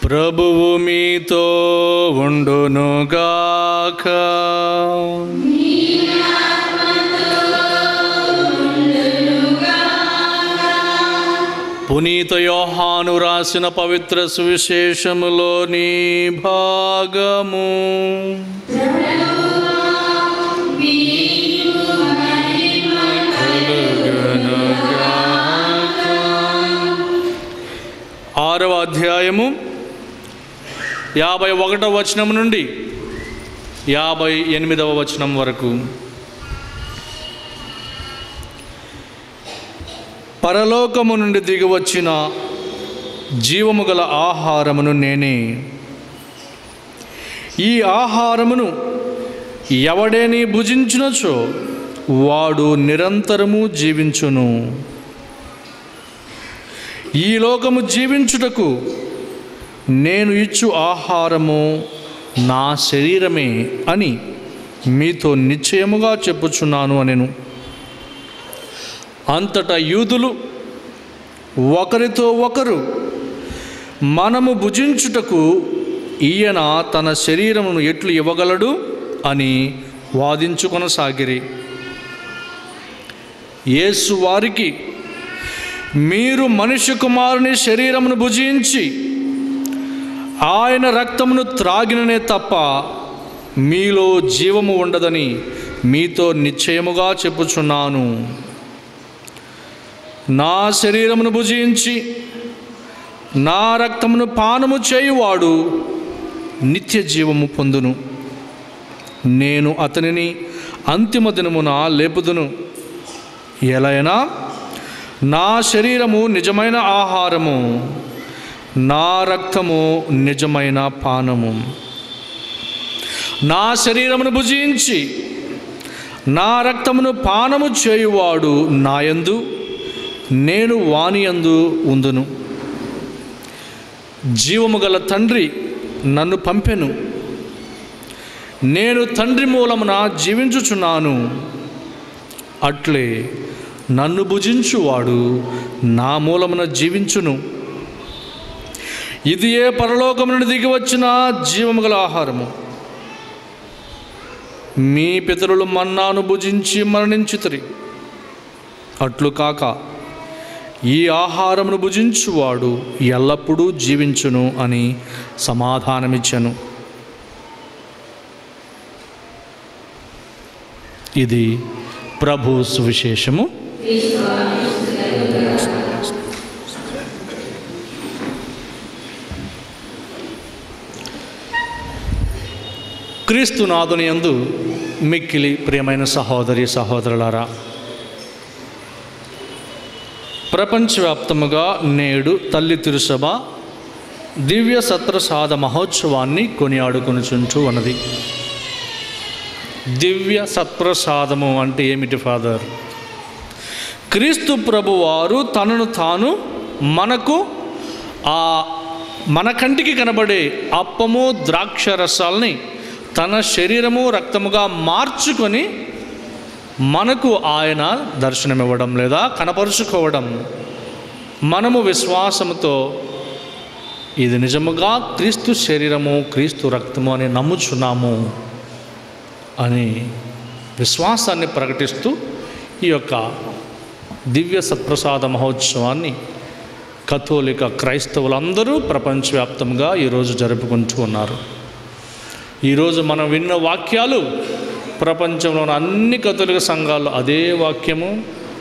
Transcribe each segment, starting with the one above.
ప్రభువు మీతో ఉండునుగాక పునీత యోహాను రాసిన పవిత్ర సువిశేషములోని భాగము ఆరవ అధ్యాయము యాభై ఒకటవ వచనం నుండి యాభై ఎనిమిదవ వచనం వరకు పరలోకము నుండి దిగివచ్చిన జీవము గల ఆహారమును నేనే ఈ ఆహారమును ఎవడేని భుజించునచో వాడు నిరంతరము జీవించును ఈ లోకము జీవించుటకు నేను ఇచ్చు ఆహారము నా శరీరమే అని మీతో నిశ్చయముగా చెప్పుచున్నాను అనెను అంతటా యూదులు ఒకరితో ఒకరు మనము భుజించుటకు ఈయన తన శరీరమును ఎట్లు ఇవ్వగలడు అని వాదించుకొనసాగిరి యేసు వారికి మీరు మనుష్య కుమారుని శరీరమును భుజించి ఆయన రక్తమును త్రాగిననే తప్ప మీలో జీవము ఉండదని మీతో నిశ్చయముగా చెప్పుచున్నాను నా శరీరమును భుజించి నా రక్తమును పానము చేయువాడు నిత్య జీవము పొందును నేను అతనిని అంతిమ దినమున లేపుదును ఎలైనా నా శరీరము నిజమైన ఆహారము నా రక్తము నిజమైన పానము నా శరీరమును భుజించి నా రక్తమును పానము చేయువాడు నాయందు నేను వానియందు ఉందును జీవము గల తండ్రి నన్ను పంపెను నేను తండ్రి మూలమున జీవించుచున్నాను అట్లే నన్ను భుజించువాడు నా మూలమున జీవించును ఇది ఏ పరలోకము నుండి దిగి వచ్చిన జీవము గల ఆహారము మీ పితరులు మన్నాను భుజించి మరణించుతరి అట్లు కాక ఈ ఆహారమును భుజించువాడు ఎల్లప్పుడూ జీవించును అని సమాధానమిచ్చాను ఇది ప్రభు సువిశేషము క్రీస్తు నాదుని యందు మిక్కిలి ప్రియమైన సహోదరి సహోదరులారా ప్రపంచవ్యాప్తముగా నేడు తల్లి తిరుసభ దివ్య సత్రసాద మహోత్సవాన్ని కొనియాడుకొనుచుంటూ ఉన్నది దివ్య సత్ప్రసాదము అంటే ఏమిటి ఫాదర్ క్రీస్తు ప్రభువారు తనను తాను మనకు ఆ మన కంటికి కనబడే అప్పము ద్రాక్ష రసాల్ని తన శరీరము రక్తముగా మార్చుకొని మనకు ఆయన దర్శనమివ్వడం లేదా కనపరుచుకోవడం మనము విశ్వాసముతో ఇది నిజముగా క్రీస్తు శరీరము క్రీస్తు రక్తము అని నమ్ముచున్నాము అని విశ్వాసాన్ని ప్రకటిస్తూ ఈ యొక్క దివ్య సత్ప్రసాద మహోత్సవాన్ని కథోలిక క్రైస్తవులందరూ ప్రపంచవ్యాప్తంగా ఈరోజు జరుపుకుంటూ ఉన్నారు ఈరోజు మనం విన్న వాక్యాలు ప్రపంచంలోని అన్ని కథోలిక సంఘాల్లో అదే వాక్యము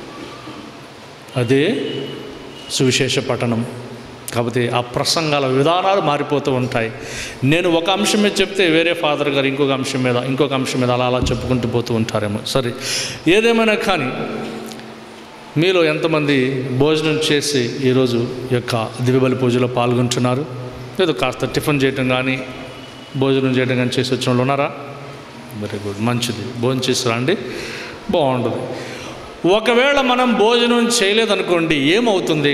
అదే సువిశేష పఠనం కాకపోతే ఆ ప్రసంగాల విధానాలు మారిపోతూ ఉంటాయి నేను ఒక అంశం మీద చెప్తే వేరే ఫాదర్ గారు ఇంకొక అంశం మీద ఇంకొక అంశం మీద అలా అలా చెప్పుకుంటూ పోతూ ఉంటారేమో సరే ఏదేమైనా కానీ మీలో ఎంతమంది భోజనం చేసి ఈరోజు ఈ యొక్క దివ్యబలి పూజలో పాల్గొంటున్నారు ఏదో కాస్త టిఫిన్ చేయటం కానీ భోజనం చేయడం కానీ చేసి వచ్చిన వాళ్ళు ఉన్నారా వెరీ గుడ్ మంచిది భోజనం చేసి రండి బాగుంటుంది ఒకవేళ మనం భోజనం చేయలేదనుకోండి ఏమవుతుంది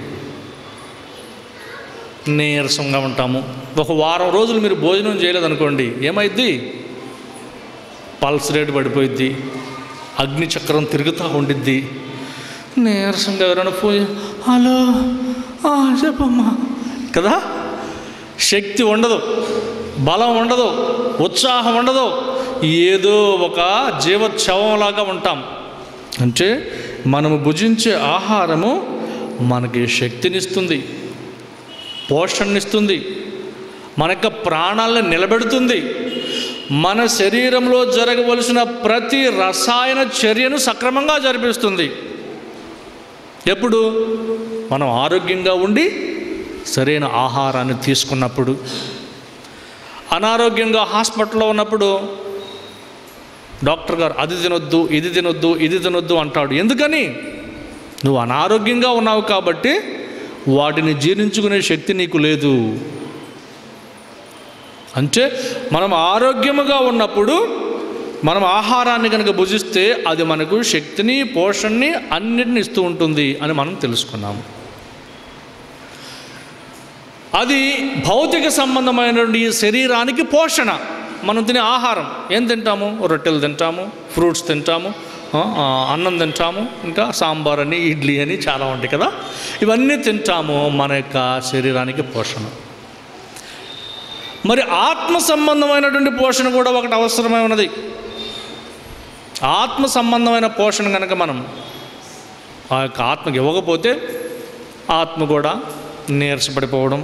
నీరసంగా ఉంటాము ఒక వారం రోజులు మీరు భోజనం చేయలేదనుకోండి ఏమైద్ది పల్స్ రేట్ పడిపోయిద్ది అగ్ని చక్రం తిరుగుతూ ఉండిద్ది నీరసంగా ఎవరైనా పోయి హలో ఆ, చెప్పమ్మా కదా శక్తి ఉండదు బలం ఉండదు ఉత్సాహం ఉండదు ఏదో ఒక జీవోత్సవంలాగా ఉంటాం అంటే మనము భుజించే ఆహారము మనకి శక్తినిస్తుంది పోషణనిస్తుంది మన యొక్క ప్రాణాలను నిలబెడుతుంది మన శరీరంలో జరగవలసిన ప్రతి రసాయన చర్యను సక్రమంగా జరిపిస్తుంది ఎప్పుడు మనం ఆరోగ్యంగా ఉండి సరైన ఆహారాన్ని తీసుకున్నప్పుడు అనారోగ్యంగా హాస్పిటల్లో ఉన్నప్పుడు డాక్టర్ గారు అది తినొద్దు ఇది తినొద్దు ఇది తినొద్దు అంటాడు ఎందుకని నువ్వు అనారోగ్యంగా ఉన్నావు కాబట్టి వాటిని జీర్ణించుకునే శక్తి నీకు లేదు అంటే మనం ఆరోగ్యముగా ఉన్నప్పుడు మనం ఆహారాన్ని కనుక భుజిస్తే అది మనకు శక్తిని పోషణని అన్నిటిని ఇస్తూ ఉంటుంది అని మనం తెలుసుకున్నాము అది భౌతిక సంబంధమైనటువంటి ఈ శరీరానికి పోషణ మనం తినే ఆహారం ఏం తింటాము రొట్టెలు తింటాము ఫ్రూట్స్ తింటాము ఆ, ఆ, అన్నం తింటాము ఇంకా సాంబార్ అని ఇడ్లీ అని చాలా ఉంటాయి కదా ఇవన్నీ తింటాము మన యొక్క శరీరానికి పోషణ మరి ఆత్మ సంబంధమైనటువంటి పోషణ కూడా ఒకటి అవసరమై ఉన్నది ఆత్మ సంబంధమైన పోషణ కనుక మనం ఆ యొక్క ఆత్మకి ఇవ్వకపోతే ఆత్మ కూడా నీరసపడిపోవడం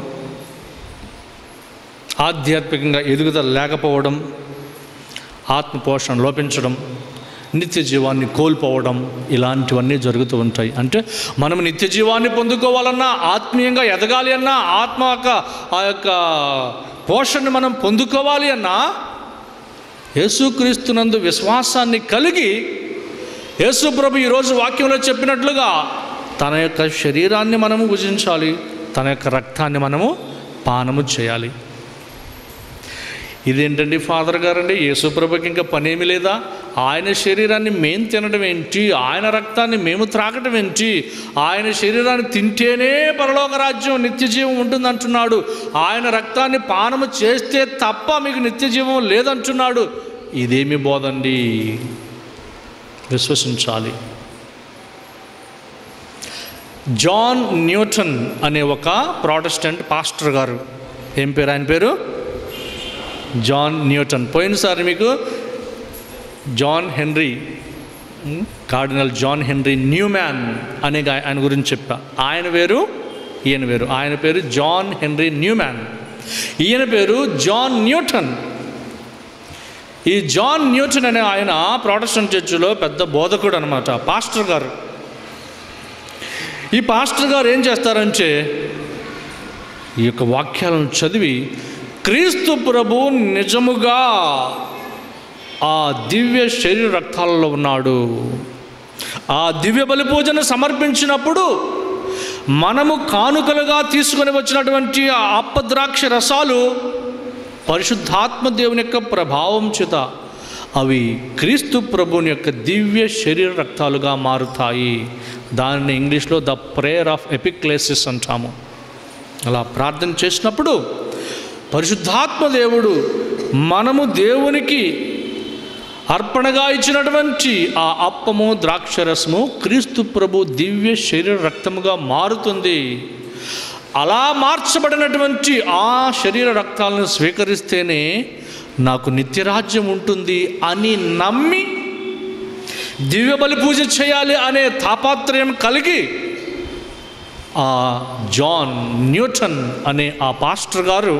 ఆధ్యాత్మికంగా ఎదుగుదల లేకపోవడం ఆత్మ పోషణ లోపించడం నిత్య జీవాన్ని కోల్పోవడం ఇలాంటివన్నీ జరుగుతూ ఉంటాయి అంటే మనం నిత్య జీవాన్ని పొందుకోవాలన్నా ఆత్మీయంగా ఎదగాలి అన్నా ఆత్మ యొక్క ఆ యొక్క పోషణని మనం పొందుకోవాలి అన్నా యేసుక్రీస్తునందు విశ్వాసాన్ని కలిగి యేసు ప్రభు ఈరోజు వాక్యంలో చెప్పినట్లుగా తన యొక్క శరీరాన్ని మనము భుజించాలి తన యొక్క రక్తాన్ని మనము పానము చేయాలి ఇదేంటండి ఫాదర్ గారండి యేసుప్రభుకి ఇంకా పనేమి లేదా ఆయన శరీరాన్ని మేము తినడం ఏంటి ఆయన రక్తాన్ని మేము త్రాగటం ఏంటి ఆయన శరీరాన్ని తింటేనే పరలోక రాజ్యం నిత్య జీవం ఉంటుంది అంటున్నాడు ఆయన రక్తాన్ని పానము చేస్తే తప్ప మీకు నిత్య జీవం లేదంటున్నాడు ఇదేమి బోధండి విశ్వసించాలి జాన్ న్యూటన్ అనే ఒక ప్రాటెస్టెంట్ పాస్టర్ గారు ఏం పేరు ఆయన పేరు జాన్ న్యూటన్ పోయినసారి మీకు John Henry um, cardinal John Henry Newman అనే గా- ఆయన గురించి చెప్పా ఆయన వేరు ఈయన వేరు ఆయన పేరు జాన్ హెన్రీ న్యూమ్యాన్ ఈయన పేరు జాన్ న్యూటన్ ఈ జాన్ న్యూటన్ అనే ఆయన ప్రాటెస్టెంట్ చర్చిలో పెద్ద బోధకుడు అనమాట పాస్టర్ గారు ఈ పాస్టర్ గారు ఏం చేస్తారంటే ఈ యొక్క వాక్యాలను చదివి క్రీస్తు ప్రభు నిజముగా ఆ దివ్య శరీర రక్తాలలో ఉన్నాడు ఆ దివ్య బలి పూజను సమర్పించినప్పుడు మనము కానుకలుగా తీసుకొని వచ్చినటువంటి ఆ అప్పద్రాక్ష రసాలు పరిశుద్ధాత్మ దేవుని యొక్క ప్రభావం చేత అవి క్రీస్తు ప్రభుని యొక్క దివ్య శరీర రక్తాలుగా మారుతాయి దానిని ఇంగ్లీష్లో ద ప్రేయర్ ఆఫ్ ఎపిక్లేసిస్ అంటాము అలా ప్రార్థన చేసినప్పుడు పరిశుద్ధాత్మ దేవుడు మనము దేవునికి అర్పణగా ఇచ్చినటువంటి ఆ అప్పము ద్రాక్షరసము క్రీస్తు ప్రభు దివ్య శరీర రక్తముగా మారుతుంది అలా మార్చబడినటువంటి ఆ శరీర రక్తాలను స్వీకరిస్తేనే నాకు నిత్యరాజ్యం ఉంటుంది అని నమ్మి దివ్య బలి పూజ చేయాలి అనే తాపాత్రయం కలిగి ఆ జాన్ న్యూటన్ అనే ఆ పాస్టర్ గారు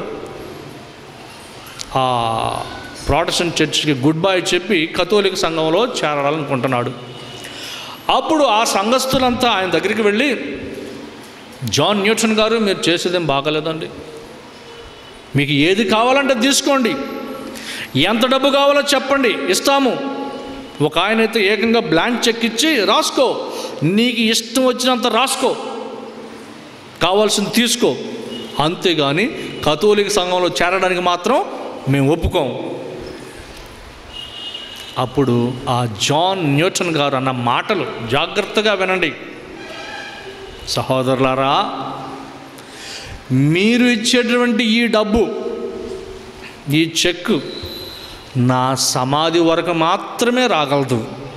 ఆ ప్రాటెస్టెంట్ చర్చ్కి గుడ్ బై చెప్పి కథోలిక సంఘంలో చేరాలనుకుంటున్నాడు అప్పుడు ఆ సంఘస్థులంతా ఆయన దగ్గరికి వెళ్ళి జాన్ న్యూటన్ గారు మీరు చేసేదేం బాగలేదండి మీకు ఏది కావాలంటే తీసుకోండి ఎంత డబ్బు కావాలో చెప్పండి ఇస్తాము ఒక ఆయన అయితే ఏకంగా బ్లాంక్ చెక్ ఇచ్చి రాసుకో నీకు ఇష్టం వచ్చినంత రాసుకో కావాల్సింది తీసుకో అంతేగాని కథోలిక సంఘంలో చేరడానికి మాత్రం మేము ఒప్పుకోం అప్పుడు ఆ జాన్ న్యూటన్ గారు అన్న మాటలు జాగ్రత్తగా వినండి సహోదరులారా మీరు ఇచ్చేటువంటి ఈ డబ్బు ఈ చెక్ నా సమాధి వరకు మాత్రమే రాగలదు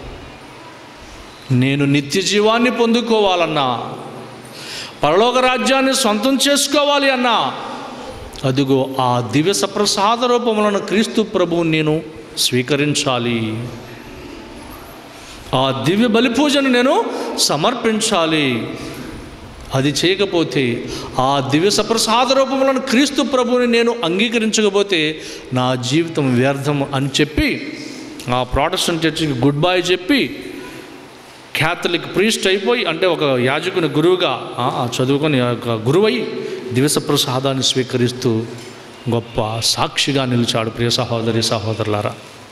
నేను నిత్య జీవాన్ని పొందుకోవాలన్నా పరలోక రాజ్యాన్ని సొంతం చేసుకోవాలి అన్నా అదిగో ఆ దివ్య సప్రసాద రూపములను క్రీస్తు ప్రభువుని నేను స్వీకరించాలి ఆ దివ్య బలి పూజను నేను సమర్పించాలి అది చేయకపోతే ఆ దివ్య సప్రసాద రూపములను క్రీస్తు ప్రభువుని నేను అంగీకరించకపోతే నా జీవితం వ్యర్థం అని చెప్పి ఆ ప్రాటెస్టెంట్ చర్చికి గుడ్ బై చెప్పి క్యాథలిక్ ప్రీస్ట్ అయిపోయి అంటే ఒక యాజకుని గురువుగా ఆ, చదువుకొని ఒక గురువై దివస ప్రసాదాన్ని స్వీకరిస్తూ గొప్ప సాక్షిగా నిలిచాడు ప్రియ సహోదరి సహోదరులారా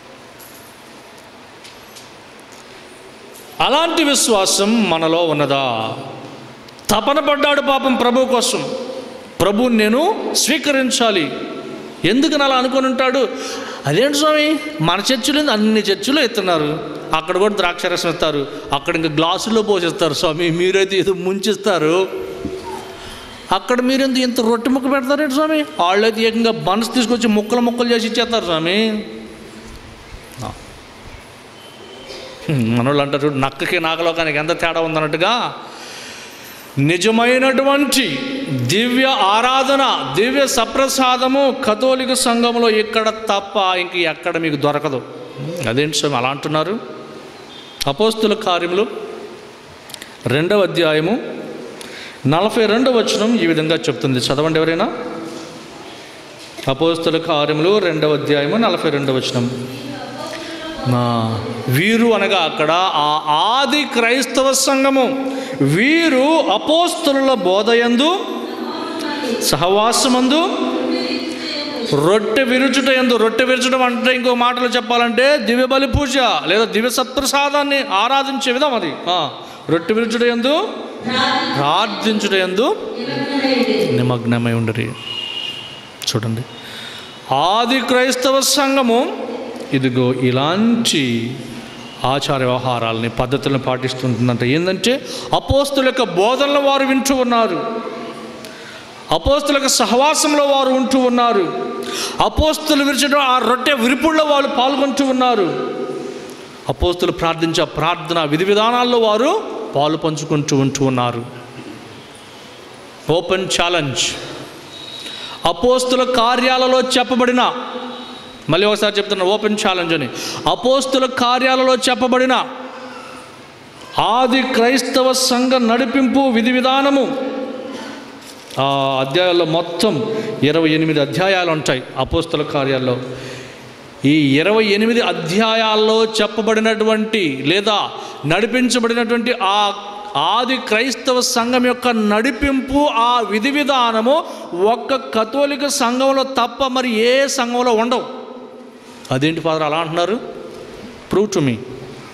అలాంటి విశ్వాసం మనలో ఉన్నదా తపన పడ్డాడు పాపం ప్రభు కోసం ప్రభువుని నేను స్వీకరించాలి ఎందుకని అలా అనుకొని ఉంటాడు అదేంటి స్వామి మన చర్చిలో అన్ని చర్చిలో ఎత్తున్నారు అక్కడ కూడా ద్రాక్షరసం ఇస్తారు అక్కడ ఇంకా గ్లాసుల్లో పోసిస్తారు స్వామి మీరైతే ఏదో ముంచిస్తారు అక్కడ మీరు ఎందుకు ఇంత రొట్టె ముక్క పెడతారేంటి స్వామి వాళ్ళైతే ఏకంగా బన్స్ తీసుకొచ్చి ముక్కలు ముక్కలు చేసి ఇచ్చేస్తారు స్వామి ఆ. హ్మ్, మనోళ్ళు అంటారు నక్కకి నాగలోకానికి ఎంత తేడా ఉందన్నట్టుగా నిజమైనటువంటి దివ్య ఆరాధన దివ్య సప్రసాదము కథోలిక సంఘంలో ఇక్కడ తప్ప ఇంక ఎక్కడ మీకు దొరకదు అదేంటి స్వామి అలా అంటున్నారు అపోస్తుల కార్యములు రెండవ అధ్యాయము నలభై రెండవ వచనం ఈ విధంగా చెప్తుంది చదవండి ఎవరైనా అపోస్తుల కార్యములు రెండవ అధ్యాయము నలభై రెండవ వచనం నా వీరు అనగా అక్కడ ఆ ఆది క్రైస్తవ సంఘము వీరు అపోస్తుల బోధయందు సహవాసమందు రొట్టె విరుచుట ఎందు రొట్టె విరచడం అంటే ఇంకో మాటలు చెప్పాలంటే దివ్య బలి పూజ లేదా దివ్య సత్ప్రసాదాన్ని ఆరాధించే విధం అది ఆ, రొట్టె విరుచుట ఎందు ప్రార్థించుట ఎందు నిమగ్నమై ఉండరి చూడండి ఆది క్రైస్తవ సంఘము ఇదిగో ఇలాంటి ఆచార వ్యవహారాలని పద్ధతులను పాటిస్తుంటుందంట ఏంటంటే అపోస్తుల యొక్క బోధనలు వారు వింటూ ఉన్నారు అపోస్తుల యొక్క సహవాసంలో వారు ఉంటూ ఉన్నారు అపోస్తులు విరిచడం ఆ రొట్టె విరుపుల్లో వాళ్ళు పాల్గొంటూ ఉన్నారు అపోస్తులు ప్రార్థించే ప్రార్థన విధి విధానాల్లో వారు పాలు పంచుకుంటూ ఉంటూ ఉన్నారు ఓపెన్ ఛాలెంజ్ అపోస్తుల కార్యాలలో చెప్పబడిన మళ్ళీ ఒకసారి చెప్తున్నా ఓపెన్ ఛాలెంజ్ అని అపోస్తుల కార్యాలలో చెప్పబడిన ఆది క్రైస్తవ సంఘ నడిపింపు విధి విధానము ఆ అధ్యాయాల్లో మొత్తం ఇరవై ఎనిమిది అధ్యాయాలు ఉంటాయి అపోస్తుల కార్యాల్లో ఈ ఇరవై ఎనిమిది అధ్యాయాల్లో చెప్పబడినటువంటి లేదా నడిపించబడినటువంటి ఆ ఆది క్రైస్తవ సంఘం యొక్క నడిపింపు ఆ విధి విధానము ఒక్క కథోలిక సంఘంలో తప్ప మరి ఏ సంఘంలో ఉండవు అదేంటి ఫాదర్ అలా అంటున్నారు ప్రూవ్ టు మీ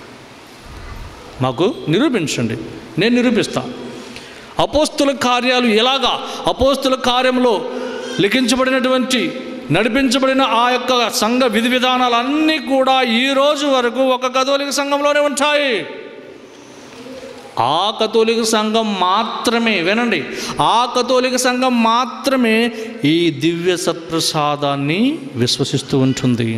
మాకు నిరూపించండి నేను నిరూపిస్తా అపోస్తుల కార్యాలు ఎలాగా అపోస్తుల కార్యంలో లిఖించబడినటువంటి నడిపించబడిన ఆ యొక్క సంఘ విధి విధానాలన్నీ కూడా ఈ రోజు వరకు ఒక కథోలిక సంఘంలోనే ఉంటాయి ఆ కథోలిక సంఘం మాత్రమే వినండి ఆ కథోలిక సంఘం మాత్రమే ఈ దివ్య సత్ప్రసాదాన్ని విశ్వసిస్తూ ఉంటుంది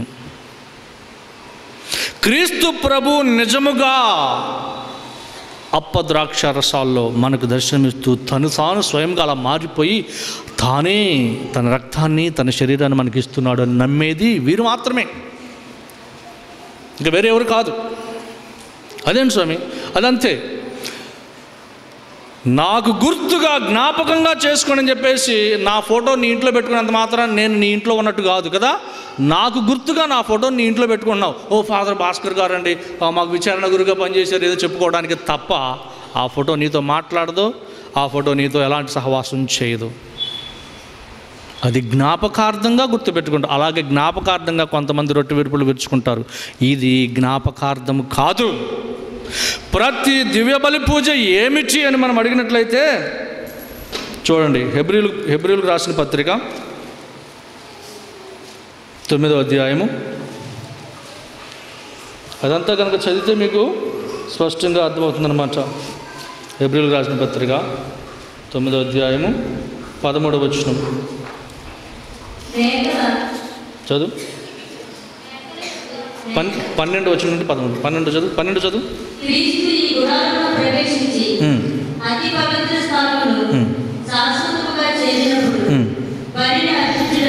క్రీస్తు ప్రభు నిజముగా అప్పద్రాక్ష రసాల్లో మనకు దర్శనమిస్తూ తను తాను స్వయంగా అలా మారిపోయి తానే తన రక్తాన్ని తన శరీరాన్ని మనకి ఇస్తున్నాడు అని నమ్మేది వీరు మాత్రమే ఇంకా వేరే ఎవరు కాదు అదేంటి స్వామి అదంతే నాకు గుర్తుగా జ్ఞాపకంగా చేసుకోండి అని చెప్పేసి నా ఫోటో నీ ఇంట్లో పెట్టుకున్నంత మాత్రం నేను నీ ఇంట్లో ఉన్నట్టు కాదు కదా నాకు గుర్తుగా నా ఫోటో నీ ఇంట్లో పెట్టుకున్నావు ఓ ఫాదర్ భాస్కర్ గారు అండి ఆ, మాకు విచారణ గురుగా పనిచేశారు ఏదో చెప్పుకోవడానికి తప్ప ఆ ఫోటో నీతో మాట్లాడదు ఆ ఫోటో నీతో ఎలాంటి సహవాసం చేయదు అది జ్ఞాపకార్థంగా గుర్తుపెట్టుకుంటారు అలాగే జ్ఞాపకార్థంగా కొంతమంది రొట్టె విరుపులు విరుచుకుంటారు ఇది జ్ఞాపకార్థం కాదు ప్రతి దివ్య బలి పూజ ఏమిటి అని మనం అడిగినట్లయితే చూడండి హెబ్రిల్ హెబ్రిల్కి రాసిన పత్రిక తొమ్మిదో అధ్యాయము అదంతా కనుక చదివితే మీకు స్పష్టంగా అర్థమవుతుందన్నమాట హెబ్రిల్కి రాసిన పత్రిక తొమ్మిదో అధ్యాయము పదమూడవ వచనం చదువు పన్ పన్నెండు వచ్చిన నుండి పదమూడు పన్నెండు చదువు పన్నెండు చదువు క్రీస్తు ఈ గుడారంలో ప్రవేశించి ఉమ్, అతి పవిత్ర స్థానంలో ఉమ్, శాశ్వతముగా చేరినప్పుడు ఉమ్, బలిని అర్పించడానికి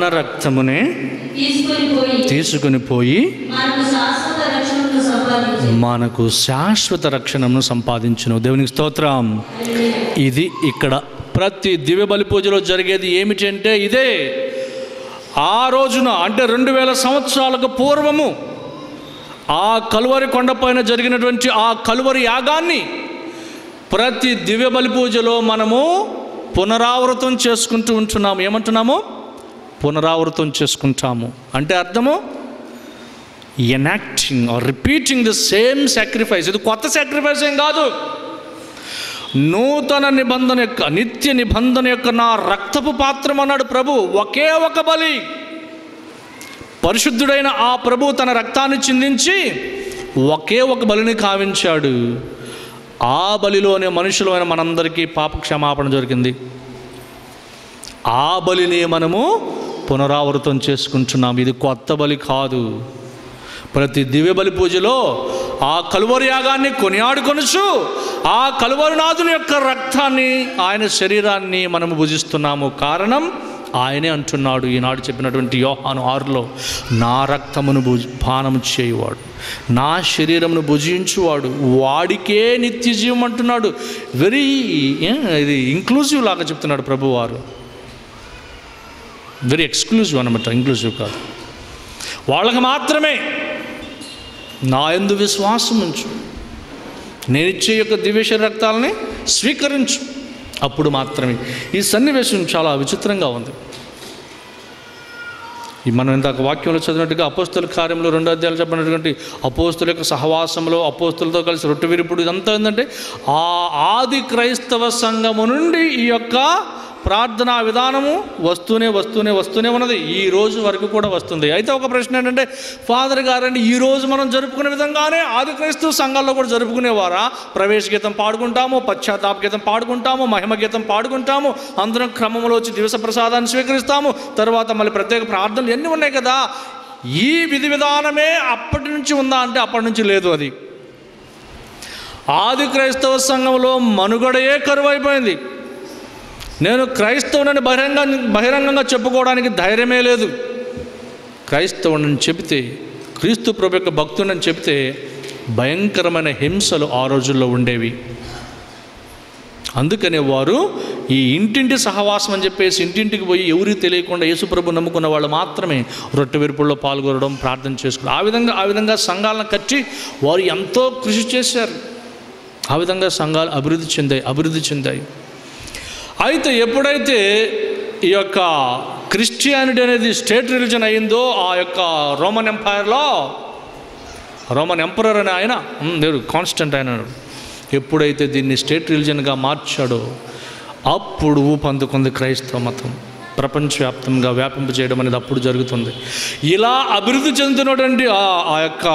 మన రక్తమునే తీసుకొని పోయి తీసుకుని పోయి మనకు శాశ్వత రక్షణను సంపాదించు మనకు శాశ్వత రక్షణను సంపాదించును దేవునికి స్తోత్రం ఇది ఇక్కడ ప్రతి దివ్య బలి పూజలో జరిగేది ఏమిటంటే ఇదే ఆ రోజున అంటే రెండు వేల సంవత్సరాలకు పూర్వము ఆ కలువరి కొండపైన జరిగినటువంటి ఆ కలువరి యాగాన్ని ప్రతి దివ్య బలి పూజలో మనము పునరావృతం చేసుకుంటూ ఉంటున్నాము ఏమంటున్నాము పునరావృతం చేసుకుంటాము అంటే అర్థము enacting or repeating the same sacrifice ఇది కొత్త సాక్రిఫైస్ ఏం కాదు నూతన నిబంధన యొక్క నిత్య నిబంధన యొక్క నా రక్తపు పాత్రం అన్నాడు ప్రభు ఒకే ఒక బలి పరిశుద్ధుడైన ఆ ప్రభు తన రక్తాన్ని చిందించి ఒకే ఒక బలిని కావించాడు ఆ బలిలోనే మనుషులమైన మనందరికీ పాప క్షమాపణ జరిగింది ఆ బలిని మనము పునరావృతం చేసుకుంటున్నాం ఇది కొత్త బలి కాదు ప్రతి దివ్య బలి పూజలో ఆ కలువరి యాగాన్ని కొనియాడుకొనుచు ఆ కలువరినాథుని యొక్క రక్తాన్ని ఆయన శరీరాన్ని మనము భుజిస్తున్నాము కారణం ఆయనే అంటున్నాడు ఈనాడు చెప్పినటువంటి యోహాను ఆరులో నా రక్తమును భుజ పానము చేయువాడు నా శరీరమును భుజించువాడు వాడికే నిత్య జీవం అంటున్నాడు వెరీ ఇది ఇంక్లూజివ్ లాగా చెప్తున్నాడు ప్రభువారు వెరీ ఎక్స్క్లూజివ్ అనమాట ఇంక్లూజివ్ కాదు వాళ్ళకి మాత్రమే నా ఎందు విశ్వాసం ఉంచు నేను ఇచ్చే యొక్క దివ్యశ రక్తాలని స్వీకరించు అప్పుడు మాత్రమే ఈ సన్నివేశం చాలా విచిత్రంగా ఉంది ఈ మనం ఇందాక వాక్యంలో చదివినట్టుగా అపోస్తుల కార్యంలో రెండో అధ్యాయులు చెప్పినటువంటి అపోస్తుల యొక్క సహవాసంలో అపోస్తులతో కలిసి రొట్టె విరుపుడు ఇదంతా ఏంటంటే ఆ ఆది క్రైస్తవ సంఘము నుండి ఈ యొక్క ప్రార్థనా విధానము వస్తూనే వస్తూనే వస్తూనే ఉన్నది ఈ రోజు వరకు కూడా వస్తుంది అయితే ఒక ప్రశ్న ఏంటంటే ఫాదర్ గారండి ఈ రోజు మనం జరుపుకునే విధంగానే ఆది క్రైస్తవ సంఘాల్లో కూడా జరుపుకునేవారా ప్రవేశ గీతం పాడుకుంటాము పశ్చాత్తాప గీతం పాడుకుంటాము మహిమ గీతం పాడుకుంటాము అందరం క్రమంలో వచ్చి దివస ప్రసాదాన్ని స్వీకరిస్తాము తర్వాత మళ్ళీ ప్రత్యేక ప్రార్థనలు ఎన్ని ఉన్నాయి కదా ఈ విధి విధానమే అప్పటి నుంచి ఉందా అంటే అప్పటి నుంచి లేదు అది ఆది క్రైస్తవ సంఘంలో మనుగడయే కరువు అయిపోయింది నేను క్రైస్తవునని బహిరంగ బహిరంగంగా చెప్పుకోవడానికి ధైర్యమే లేదు క్రైస్తవుని చెబితే క్రీస్తు ప్రభు యొక్క భక్తుడని చెబితే భయంకరమైన హింసలు ఆ రోజుల్లో ఉండేవి అందుకనే వారు ఈ ఇంటింటి సహవాసం అని చెప్పేసి ఇంటింటికి పోయి ఎవరికి తెలియకుండా యేసుప్రభు నమ్ముకున్న వాళ్ళు మాత్రమే రొట్టె విరుపుల్లో పాల్గొనడం ప్రార్థన చేసుకోవడం ఆ విధంగా ఆ విధంగా సంఘాలను కట్టి వారు ఎంతో కృషి చేశారు ఆ విధంగా సంఘాలు అభివృద్ధి చెందాయి అభివృద్ధి చెందాయి అయితే ఎప్పుడైతే ఈ యొక్క క్రిస్టియానిటీ అనేది స్టేట్ రిలీజన్ అయిందో ఆ యొక్క రోమన్ ఎంపైర్లో రోమన్ ఎంపరర్ అని ఆయన ఉమ్, దేవుడు కాన్స్టెంట్ ఆయన ఎప్పుడైతే దీన్ని స్టేట్ రిలీజన్గా మార్చాడో అప్పుడు ఊపందుకుంది క్రైస్తవ మతం ప్రపంచవ్యాప్తంగా వ్యాపింప చేయడం అనేది అప్పుడు జరుగుతుంది ఇలా అభివృద్ధి చెందుతున్నటువంటి ఆ ఆ యొక్క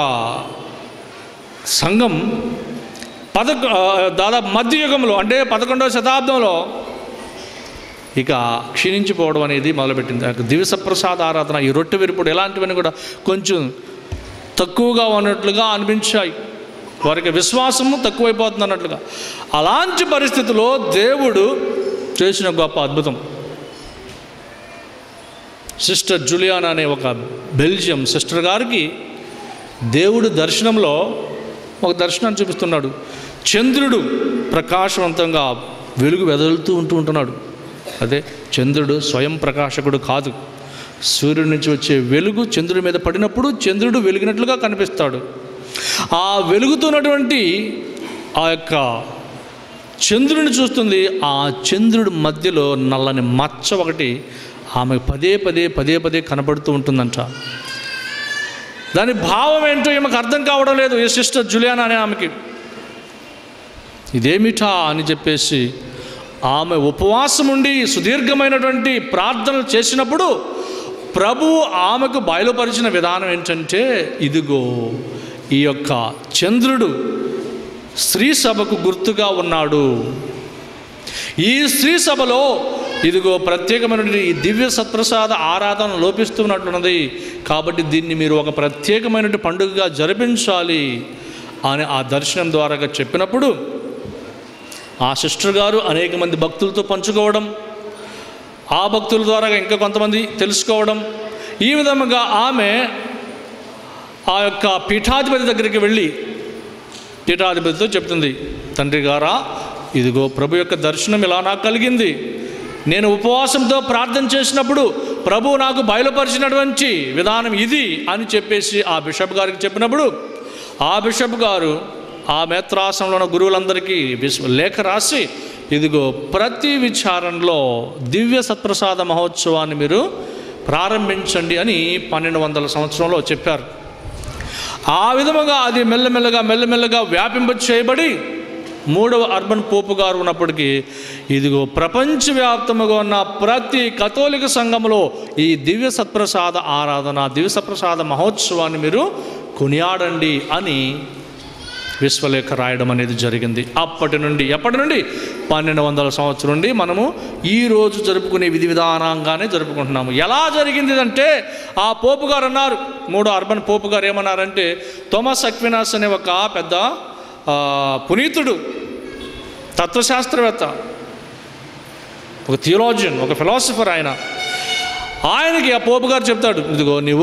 సంఘం పదకొ ఆ, దాదాపు మధ్యయుగంలో అంటే పదకొండవ శతాబ్దంలో ఇక క్షీణించిపోవడం అనేది మొదలుపెట్టింది ఆ దివస ప్రసాద ఆరాధన ఈ రొట్టె విరుపుడు ఇలాంటివన్నీ కూడా కొంచెం తక్కువగా ఉన్నట్లుగా అనిపించాయి వారికి విశ్వాసము తక్కువైపోతుంది అన్నట్లుగా అలాంటి పరిస్థితిలో దేవుడు చేసిన గొప్ప అద్భుతం సిస్టర్ జూలియానా అనే ఒక బెల్జియం సిస్టర్ గారికి దేవుడు దర్శనంలో ఒక దర్శనాన్ని చూపిస్తున్నాడు చంద్రుడు ప్రకాశవంతంగా వెలుగు వెదలుతూ ఉంటూ ఉంటున్నాడు అదే చంద్రుడు స్వయం ప్రకాశకుడు కాదు సూర్యుడి నుంచి వచ్చే వెలుగు చంద్రుడి మీద పడినప్పుడు చంద్రుడు వెలిగినట్లుగా కనిపిస్తాడు ఆ వెలుగుతున్నటువంటి ఆ యొక్క చంద్రుని చూస్తుంది ఆ చంద్రుడి మధ్యలో నల్లని మచ్చ ఒకటి ఆమె పదే పదే పదే పదే కనబడుతూ ఉంటుందంట దాని భావం ఏంటో ఈమెకు అర్థం కావడం లేదు ఏ సిస్టర్ జులియానా అనే ఆమెకి ఇదేమిటా అని చెప్పేసి ఆమె ఉపవాసం ఉండి సుదీర్ఘమైనటువంటి ప్రార్థనలు చేసినప్పుడు ప్రభువు ఆమెకు బయలుపరిచిన విధానం ఏంటంటే ఇదిగో ఈ యొక్క చంద్రుడు స్త్రీ సభకు గుర్తుగా ఉన్నాడు ఈ స్త్రీ సభలో ఇదిగో ప్రత్యేకమైనటువంటి ఈ దివ్య సత్ప్రసాద ఆరాధన లోపిస్తున్నట్లున్నది కాబట్టి దీన్ని మీరు ఒక ప్రత్యేకమైనటువంటి పండుగగా జరిపించాలి అని ఆ దర్శనం ద్వారా చెప్పినప్పుడు ఆ సిస్టర్ గారు అనేక మంది భక్తులతో పంచుకోవడం ఆ భక్తుల ద్వారా ఇంకా కొంతమంది తెలుసుకోవడం ఈ విధముగా ఆమె ఆ యొక్క పీఠాధిపతి దగ్గరికి వెళ్ళి పీఠాధిపతితో చెప్తుంది తండ్రి గారా ఇదిగో ప్రభు యొక్క దర్శనం ఇలా నాకు కలిగింది నేను ఉపవాసంతో ప్రార్థన చేసినప్పుడు ప్రభు నాకు బయలుపరిచినటువంటి విధానం ఇది అని చెప్పేసి ఆ బిషప్ గారికి చెప్పినప్పుడు ఆ బిషప్ గారు ఆ మేత్రాసంలో ఉన్న గురువులందరికీ విస్- లేఖ రాసి ఇదిగో ప్రతి విచారణలో దివ్య సత్ప్రసాద మహోత్సవాన్ని మీరు ప్రారంభించండి అని పన్నెండు వందల సంవత్సరంలో చెప్పారు ఆ విధముగా అది మెల్లమెల్లగా మెల్లమెల్లగా వ్యాపింప చేయబడి మూడవ అర్బన్ పోపు గారు ఉన్నప్పటికీ ఇదిగో ప్రపంచవ్యాప్తముగా ఉన్న ప్రతి కథోలిక సంఘంలో ఈ దివ్య సత్ప్రసాద ఆరాధన దివ్య సత్ప్రసాద మహోత్సవాన్ని మీరు కొనియాడండి అని విశ్వలేఖ రాయడం అనేది జరిగింది అప్పటి నుండి ఎప్పటి నుండి పన్నెండు వందల సంవత్సరం నుండి మనము ఈ రోజు జరుపుకునే విధి విధానంగానే జరుపుకుంటున్నాము ఎలా జరిగింది అంటే ఆ పోపు గారు అన్నారు మూడో అర్బన్ పోపు గారు ఏమన్నారంటే థోమస్ అక్వినాస్ అనే ఒక పెద్ద ఆ, పునీతుడు తత్వశాస్త్రవేత్త ఒక థియోలాజియన్ ఒక ఫిలాసఫర్ ఆయన ఆయనకి ఆ పోపు గారు చెప్తాడు ఇదిగో నీవు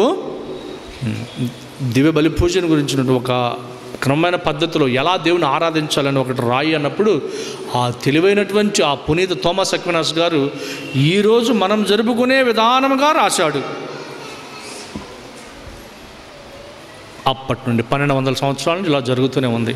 దివ్య బలి పూజన గురించిన ఒక క్రమమైన పద్ధతిలో ఎలా దేవుని ఆరాధించాలని ఒకటి రాయి అన్నప్పుడు ఆ తెలివైనటువంటి ఆ పునీత థోమస్ అక్వినాస్ గారు ఈరోజు మనం జరుపుకునే విధానంగా రాశాడు అప్పటి నుండి పన్నెండు వందల సంవత్సరాల నుండి ఇలా జరుగుతూనే ఉంది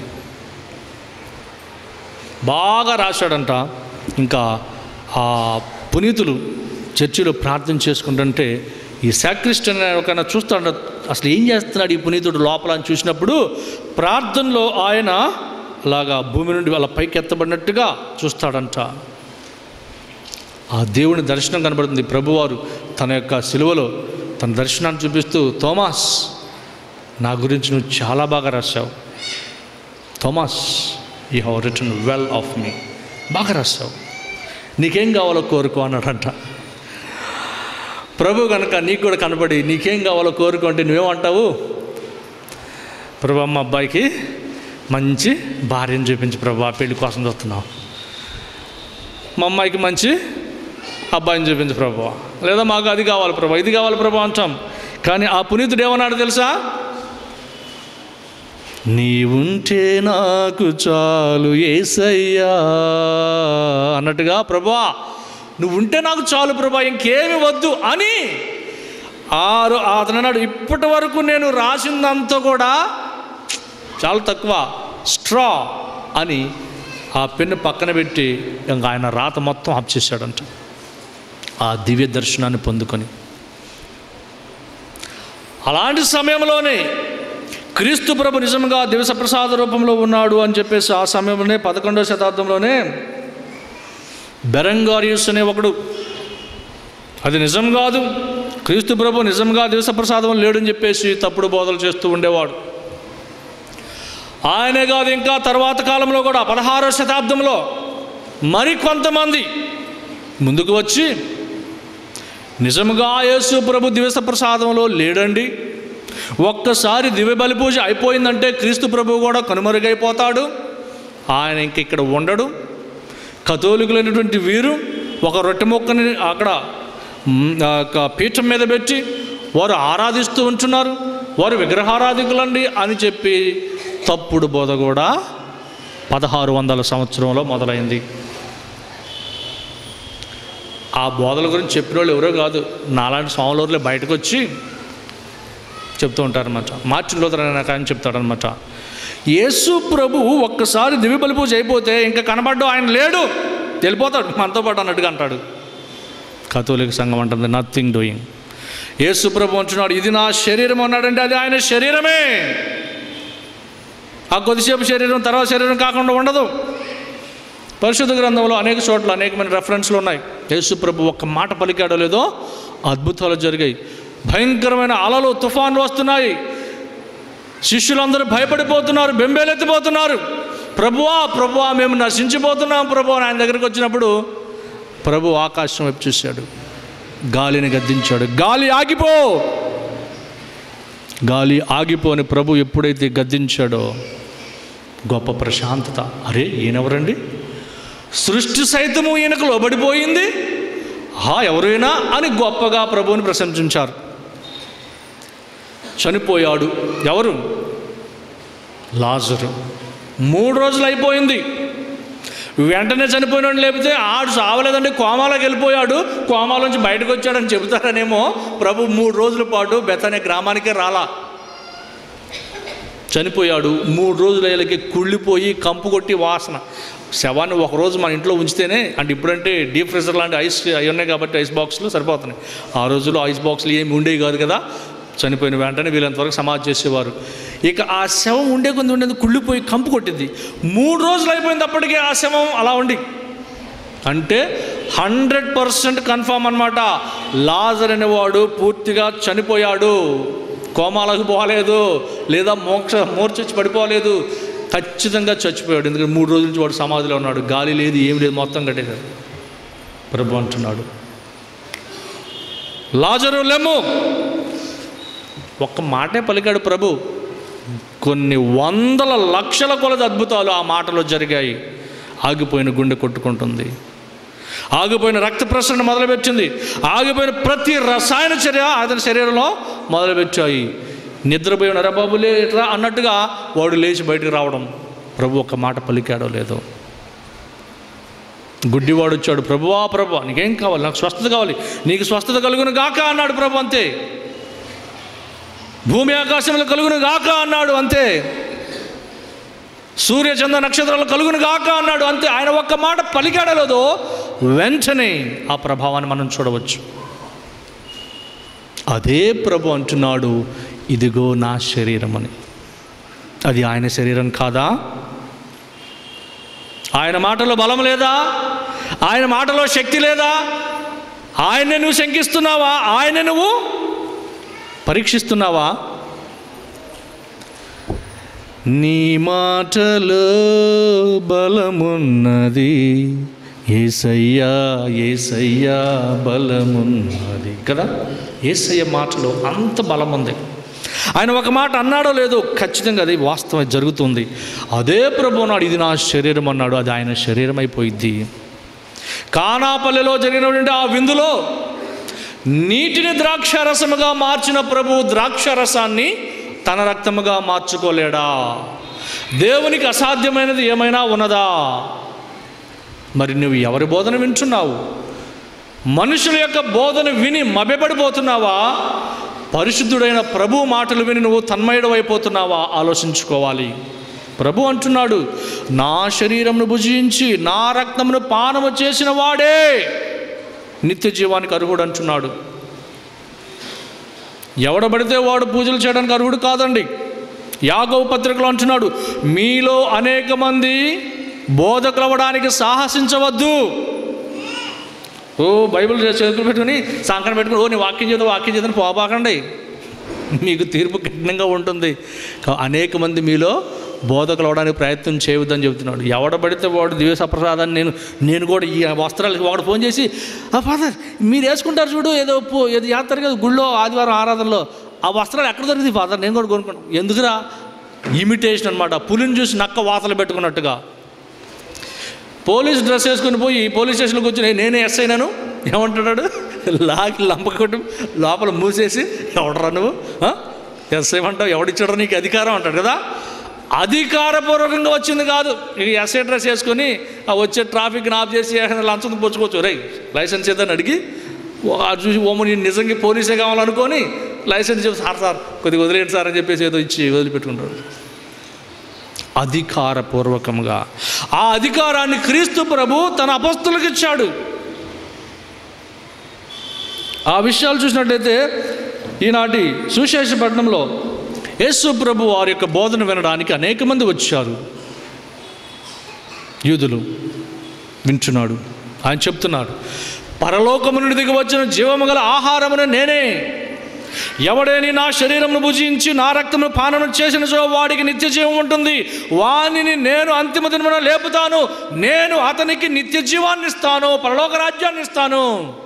బాగా రాశాడంట ఇంకా ఆ పునీతులు చర్చిలో ప్రార్థన చేసుకుంటుంటే ఈ సాక్రిస్టన్ ఒకైనా చూస్తాడు అసలు ఏం చేస్తున్నాడు ఈ పునీతుడు లోపల అని చూసినప్పుడు ప్రార్థనలో ఆయన అలాగా భూమి నుండి వాళ్ళ పైకి ఎత్తబడినట్టుగా చూస్తాడంట ఆ దేవుని దర్శనం కనబడుతుంది ప్రభువారు తన యొక్క సిలువలో తన దర్శనాన్ని చూపిస్తూ థోమాస్ నా గురించి నువ్వు చాలా బాగా రాశావు Thomas you have written well of me బాగా రాశావు నీకేం కావాలో కోరుకో అన్నాడంట ప్రభు కనుక నీకు కూడా కనబడి నీకేం కావాలో కోరుకో అంటే నువ్వేమంటావు ప్రభు అమ్మ అబ్బాయికి మంచి భార్యను చూపించి ప్రభు ఆ పెళ్లి కోసం చూస్తున్నావు మా అమ్మాయికి మంచి అబ్బాయిని చూపించు ప్రభు లేదా మాకు అది కావాలి ప్రభు ఇది కావాలి ప్రభు అంటాం కానీ ఆ పునీతుడు ఏమన్నాడు తెలుసా నీవుంటే నాకు చాలు ఏసయ్యా అన్నట్టుగా ప్రభా నువ్వు ఉంటే నాకు చాలు ప్రభా ఇంకేమి వద్దు అని ఆరు అతను అన్నాడు ఇప్పటి వరకు నేను రాసిందంతా కూడా చాలా తక్కువ స్ట్రా అని ఆ పెన్ను పక్కన పెట్టి ఇంకా ఆయన రాత మొత్తం ఆఫ్ చేశాడంట ఆ దివ్య దర్శనాన్ని పొందుకొని అలాంటి సమయంలోనే క్రీస్తు ప్రభు నిజంగా దివస ప్రసాద రూపంలో ఉన్నాడు అని చెప్పేసి ఆ సమయంలోనే పదకొండవ శతాబ్దంలోనే బెరంగారియుస్ అనే ఒకడు అది నిజం కాదు క్రీస్తు ప్రభు నిజంగా దివస ప్రసాదం లేడని చెప్పేసి తప్పుడు బోధలు చేస్తూ ఉండేవాడు ఆయనే కాదు ఇంకా తర్వాత కాలంలో కూడా పదహారవ శతాబ్దంలో మరికొంతమంది ముందుకు వచ్చి నిజముగా యేసు ప్రభు దివస ప్రసాదంలో లేడండి ఒక్కసారి దివ్య బలి పూజ అయిపోయిందంటే క్రీస్తు ప్రభువు కూడా కనుమరుగైపోతాడు ఆయన ఇంక ఇక్కడ ఉండడు కథోలికులైనటువంటి వీరు ఒక రొట్టె మొక్కని అక్కడ మ్, ఆ యొక్క పీఠం మీద పెట్టి వారు ఆరాధిస్తూ ఉంటున్నారు వారు విగ్రహారాధికులండి అని చెప్పి తప్పుడు బోధ కూడా పదహారు వందల సంవత్సరంలో మొదలైంది ఆ బోధల గురించి చెప్పిన వాళ్ళు ఎవరో కాదు నాలాంటి స్వాములూరులే బయటకు వచ్చి చెప్తూ ఉంటారనమాట మార్చిన్ లూథర్ అనే ఆయన చెప్తాడనమాట యేసు ప్రభు ఒక్కసారి దివ్య బలి పూజ అయిపోతే ఇంకా కనబడ్డు ఆయన లేడు వెళ్ళిపోతాడు మనతో పాటు అన్నట్టుగా అంటాడు కథోలిక సంఘం అంటుంది నథింగ్ డూయింగ్ యేసు ప్రభు అంటున్నాడు ఇది నా శరీరం అన్నాడంటే అది ఆయన శరీరమే ఆ కొద్దిసేపు శరీరం తర్వాత శరీరం కాకుండా ఉండదు పరిశుద్ధ గ్రంథంలో అనేక చోట్ల అనేకమైన రెఫరెన్స్లు ఉన్నాయి యేసు ప్రభు ఒక్క మాట పలికాడో లేదో అద్భుతాలు జరిగాయి భయంకరమైన అలలు తుఫాన్లు వస్తున్నాయి శిష్యులందరూ భయపడిపోతున్నారు బెంబేలెత్తిపోతున్నారు ప్రభువా ప్రభువా మేము నశించిపోతున్నాం ప్రభు అని ఆయన దగ్గరికి వచ్చినప్పుడు ప్రభు ఆకాశం వైపు చూశాడు గాలిని గద్దించాడు గాలి ఆగిపో గాలి ఆగిపోని ప్రభు ఎప్పుడైతే గద్దించాడో గొప్ప ప్రశాంతత అరే ఈయనెవరండి సృష్టి సైతము ఈయనకు లోబడిపోయింది హా ఎవరైనా అని గొప్పగా ప్రభువుని ప్రశంసించారు చనిపోయాడు ఎవరు లాజరు మూడు రోజులు అయిపోయింది వెంటనే చనిపోయినాడు లేకపోతే ఆడు సావలేదండి కోమాలోకి వెళ్ళిపోయాడు కోమాలోంచి బయటకు వచ్చాడని చెబుతారనేమో ప్రభు మూడు రోజుల పాటు బెతనే గ్రామానికే రాలా చనిపోయాడు మూడు రోజుల అయ్యేలకి కుళ్ళిపోయి కంపు కొట్టి వాసన శవాన్ని ఒక రోజు మన ఇంట్లో ఉంచితేనే అంటే ఇప్పుడంటే డీప్ ఫ్రీజర్ లాంటి ఐస్ అవి ఉన్నాయి కాబట్టి ఐస్ బాక్స్లు సరిపోతున్నాయి ఆ రోజుల్లో ఐస్ బాక్స్లు ఏమి ఉండేవి కాదు కదా చనిపోయిన వెంటనే వీళ్ళంతవరకు సమాధి చేసేవారు ఇక ఆ శవం ఉండే కొంత ఉండేది కుళ్ళిపోయి కంపు కొట్టింది మూడు రోజులు అయిపోయినప్పటికీ ఆ శవం అలా ఉండి అంటే హండ్రెడ్ పర్సెంట్ కన్ఫామ్ అనమాట లాజర్ అనేవాడు పూర్తిగా చనిపోయాడు కోమాలకు పోలేదు లేదా మోక్ష మూర్చొచ్చి పడిపోలేదు ఖచ్చితంగా చచ్చిపోయాడు ఎందుకంటే మూడు రోజుల నుంచి వాడు సమాధిలో ఉన్నాడు గాలి లేదు ఏమి లేదు మొత్తం కట్టేశారు ప్రభు అంటున్నాడు లాజరు లెమ్ము ఒక్క మాటే పలికాడు ప్రభు కొన్ని వందల లక్షల కొలది అద్భుతాలు ఆ మాటలో జరిగాయి ఆగిపోయిన గుండె కొట్టుకుంటుంది ఆగిపోయిన రక్త ప్రసరణ మొదలుపెట్టింది ఆగిపోయిన ప్రతి రసాయన చర్య అతని శరీరంలో మొదలుపెట్టాయి నిద్రపోయిన రబాబులే రా అన్నట్టుగా వాడు లేచి బయటికి రావడం ప్రభు ఒక మాట పలికాడో లేదో గుడ్డివాడు వచ్చాడు ప్రభువా ప్రభు నీకేం కావాలి నాకు స్వస్థత కావాలి నీకు స్వస్థత కలుగును గాక అన్నాడు ప్రభు అంతే భూమి ఆకాశంలో కలుగును గాక అన్నాడు అంతే సూర్య చంద్ర నక్షత్రాలు కలుగును గాక అన్నాడు అంతే ఆయన ఒక్క మాట పలికాడలేదో వెంటనే ఆ ప్రభావాన్ని మనం చూడవచ్చు అదే ప్రభు అంటున్నాడు ఇదిగో నా శరీరం అని అది ఆయన శరీరం కాదా ఆయన మాటలో బలం లేదా ఆయన మాటలో శక్తి లేదా ఆయన్ని నువ్వు శంకిస్తున్నావా ఆయన నువ్వు పరీక్షిస్తున్నావా నీ మాటలో బలమున్నది ఏసయ్యా ఏసయ్యా బలమున్నది కదా ఏసయ్య మాటలో అంత బలం ఉంది ఆయన ఒక మాట అన్నాడో లేదో ఖచ్చితంగా అది వాస్తవం జరుగుతుంది అదే ప్రభు అన్నాడు ఇది నా శరీరం అన్నాడు అది ఆయన శరీరం అయిపోయింది కానాపల్లిలో జరిగినటువంటి ఆ విందులో నీటిని ద్రాక్షారసముగా మార్చిన ప్రభు ద్రాక్షారసాన్ని తన రక్తముగా మార్చుకోలేడా దేవునికి అసాధ్యమైనది ఏమైనా ఉన్నదా మరి నువ్వు ఎవరి బోధన వింటున్నావు మనుషుల యొక్క బోధన విని మభ్యపడిపోతున్నావా పరిశుద్ధుడైన ప్రభు మాటలు విని నువ్వు తన్మయుడవైపోతున్నావా ఆలోచించుకోవాలి ప్రభు అంటున్నాడు నా శరీరంను భుజించి నా రక్తమును పానము చేసిన వాడే నిత్య జీవానికి అర్హుడు అంటున్నాడు ఎవడబడితే వాడు పూజలు చేయడానికి అర్హుడు కాదండి యాగవ పత్రికలో అంటున్నాడు మీలో అనేక మంది బోధకులు అవ్వడానికి సాహసించవద్దు ఓ బైబిల్ చేతులు పెట్టుకుని సంకటం పెట్టుకుని ఓ నీ వాక్యం చేద్దాం వాక్యం చేద్దాం పోబాకండి మీకు తీర్పు కఠినంగా ఉంటుంది కా- అనేక మంది మీలో బోధకులు అవడానికి ప్రయత్నం చేయవద్దని చెబుతున్నాడు ఎవడబడితే వాడు దివ్య ప్రసాదాన్ని నేను నేను కూడా ఈ వస్త్రాలకి ఒకడు ఫోన్ చేసి ఆ ఫాదర్ మీరు వేసుకుంటారు చూడు ఏదో పో- ఏదో చేస్తారు కదా గుళ్ళో ఆదివారం ఆరాధనలో ఆ వస్త్రాలు ఎక్కడ దొరుకుతాయి ఫాదర్ నేను కూడా కొనుక్కుంటాను ఎందుకురా ఇమిటేషన్ అనమాట పులిని చూసి నక్క వాతలు పెట్టుకున్నట్టుగా పోలీస్ డ్రెస్ వేసుకుని పోయి పోలీస్ స్టేషన్కి వచ్చి "నేను- నేనే ఎస్ అయినాను ఏమంటున్నాడు లాగి లంపకొట్టు లోపల మూసేసి ఎవడరా నువ్వు ఎస్ ఏమంటావు ఎవడిచ్చాడు నీకు అధికారం అంటాడు కదా అధికారపూర్వకంగా వచ్చింది కాదు ఇక ఎస్ఐ డ్రెస్ వేసుకొని ఆ వచ్చే ట్రాఫిక్ ఆఫ్ చేసి ఏదైనా లంచం పుచ్చుకోవచ్చు రై లైసెన్స్ ఏదని అడిగి ఓ- అది చూసి ఓమో నేను నిజంగా పోలీసే కావాలనుకొని లైసెన్స్ చెప్పి సార్ సార్ కొద్దిగా వదిలేయండి సార్ అని చెప్పేసి ఏదో ఇచ్చి వదిలిపెట్టుకుంటాడు అధికారపూర్వకంగా ఆ అధికారాన్ని క్రీస్తు ప్రభు తన అపస్తులకు ఇచ్చాడు ఆ విషయాలు చూసినట్లయితే ఈనాటి సుశేషపట్నంలో యేసు ప్రభు వారి యొక్క బోధన వినడానికి అనేక మంది వచ్చారు యూదులు వింటున్నాడు ఆయన చెప్తున్నాడు పరలోకము నుండి దిగి వచ్చిన జీవము గల ఆహారమును నేనే ఎవడేని నా శరీరమును భుజించి నా రక్తమును పానము చేసిన చో వాడికి నిత్య జీవం ఉంటుంది వానిని నేను అంతిమ దినమున లేపుతాను నేను అతనికి నిత్య జీవాన్ని ఇస్తాను పరలోక రాజ్యాన్ని ఇస్తాను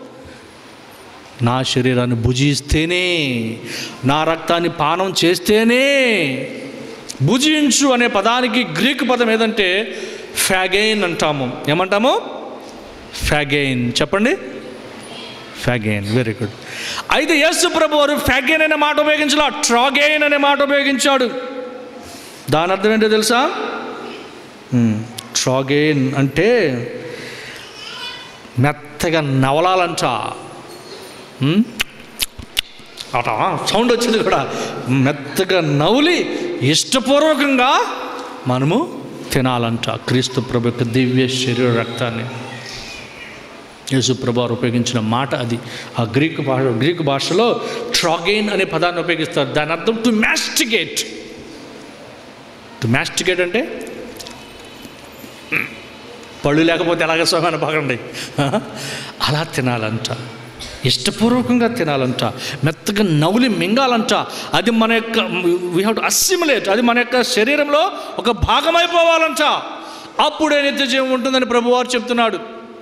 నా శరీరాన్ని భుజిస్తేనే నా రక్తాన్ని పానం చేస్తేనే భుజించు అనే పదానికి గ్రీక్ పదం ఏదంటే ఫ్యాగైన్ అంటాము ఏమంటాము ఫ్యాగైన్ చెప్పండి ఫ్యాగెయిన్ వెరీ గుడ్ అయితే యేసు ప్రభు వారు ఫ్యాగెయిన్ అనే మాట ఉపయోగించాల ట్రాగెయిన్ అనే మాట ఉపయోగించాడు దాని అర్థం ఏంటో తెలుసా ట్రాగెయిన్ అంటే మెత్తగా నవలాలంట ఉమ్, అట సౌండ్ వచ్చింది కూడా మెత్తగా నవ్వులి ఇష్టపూర్వకంగా మనము తినాలంట క్రీస్తు ప్రభు యొక్క దివ్య శరీర రక్తాన్ని యేసు ప్రభు వారు ఉపయోగించిన మాట అది ఆ గ్రీక్ భాష గ్రీక్ భాషలో ట్రాగెయిన్ అనే పదాన్ని ఉపయోగిస్తారు దాని అర్థం టు మ్యాస్టిగేట్ టు మ్యాస్టిగేట్ అంటే పళ్ళు లేకపోతే ఎలాగ స్వామి పగండి అలా తినాలంట ఇష్టపూర్వకంగా తినాలంట మెత్తగా నవ్వులి మింగాలంట అది మన యొక్క వీ హ్యావ్ టు అసిమిలేట్ అది మన యొక్క శరీరంలో ఒక భాగమైపోవాలంట అప్పుడే నిత్య జీవం ఉంటుందని ప్రభువారు చెప్తున్నాడు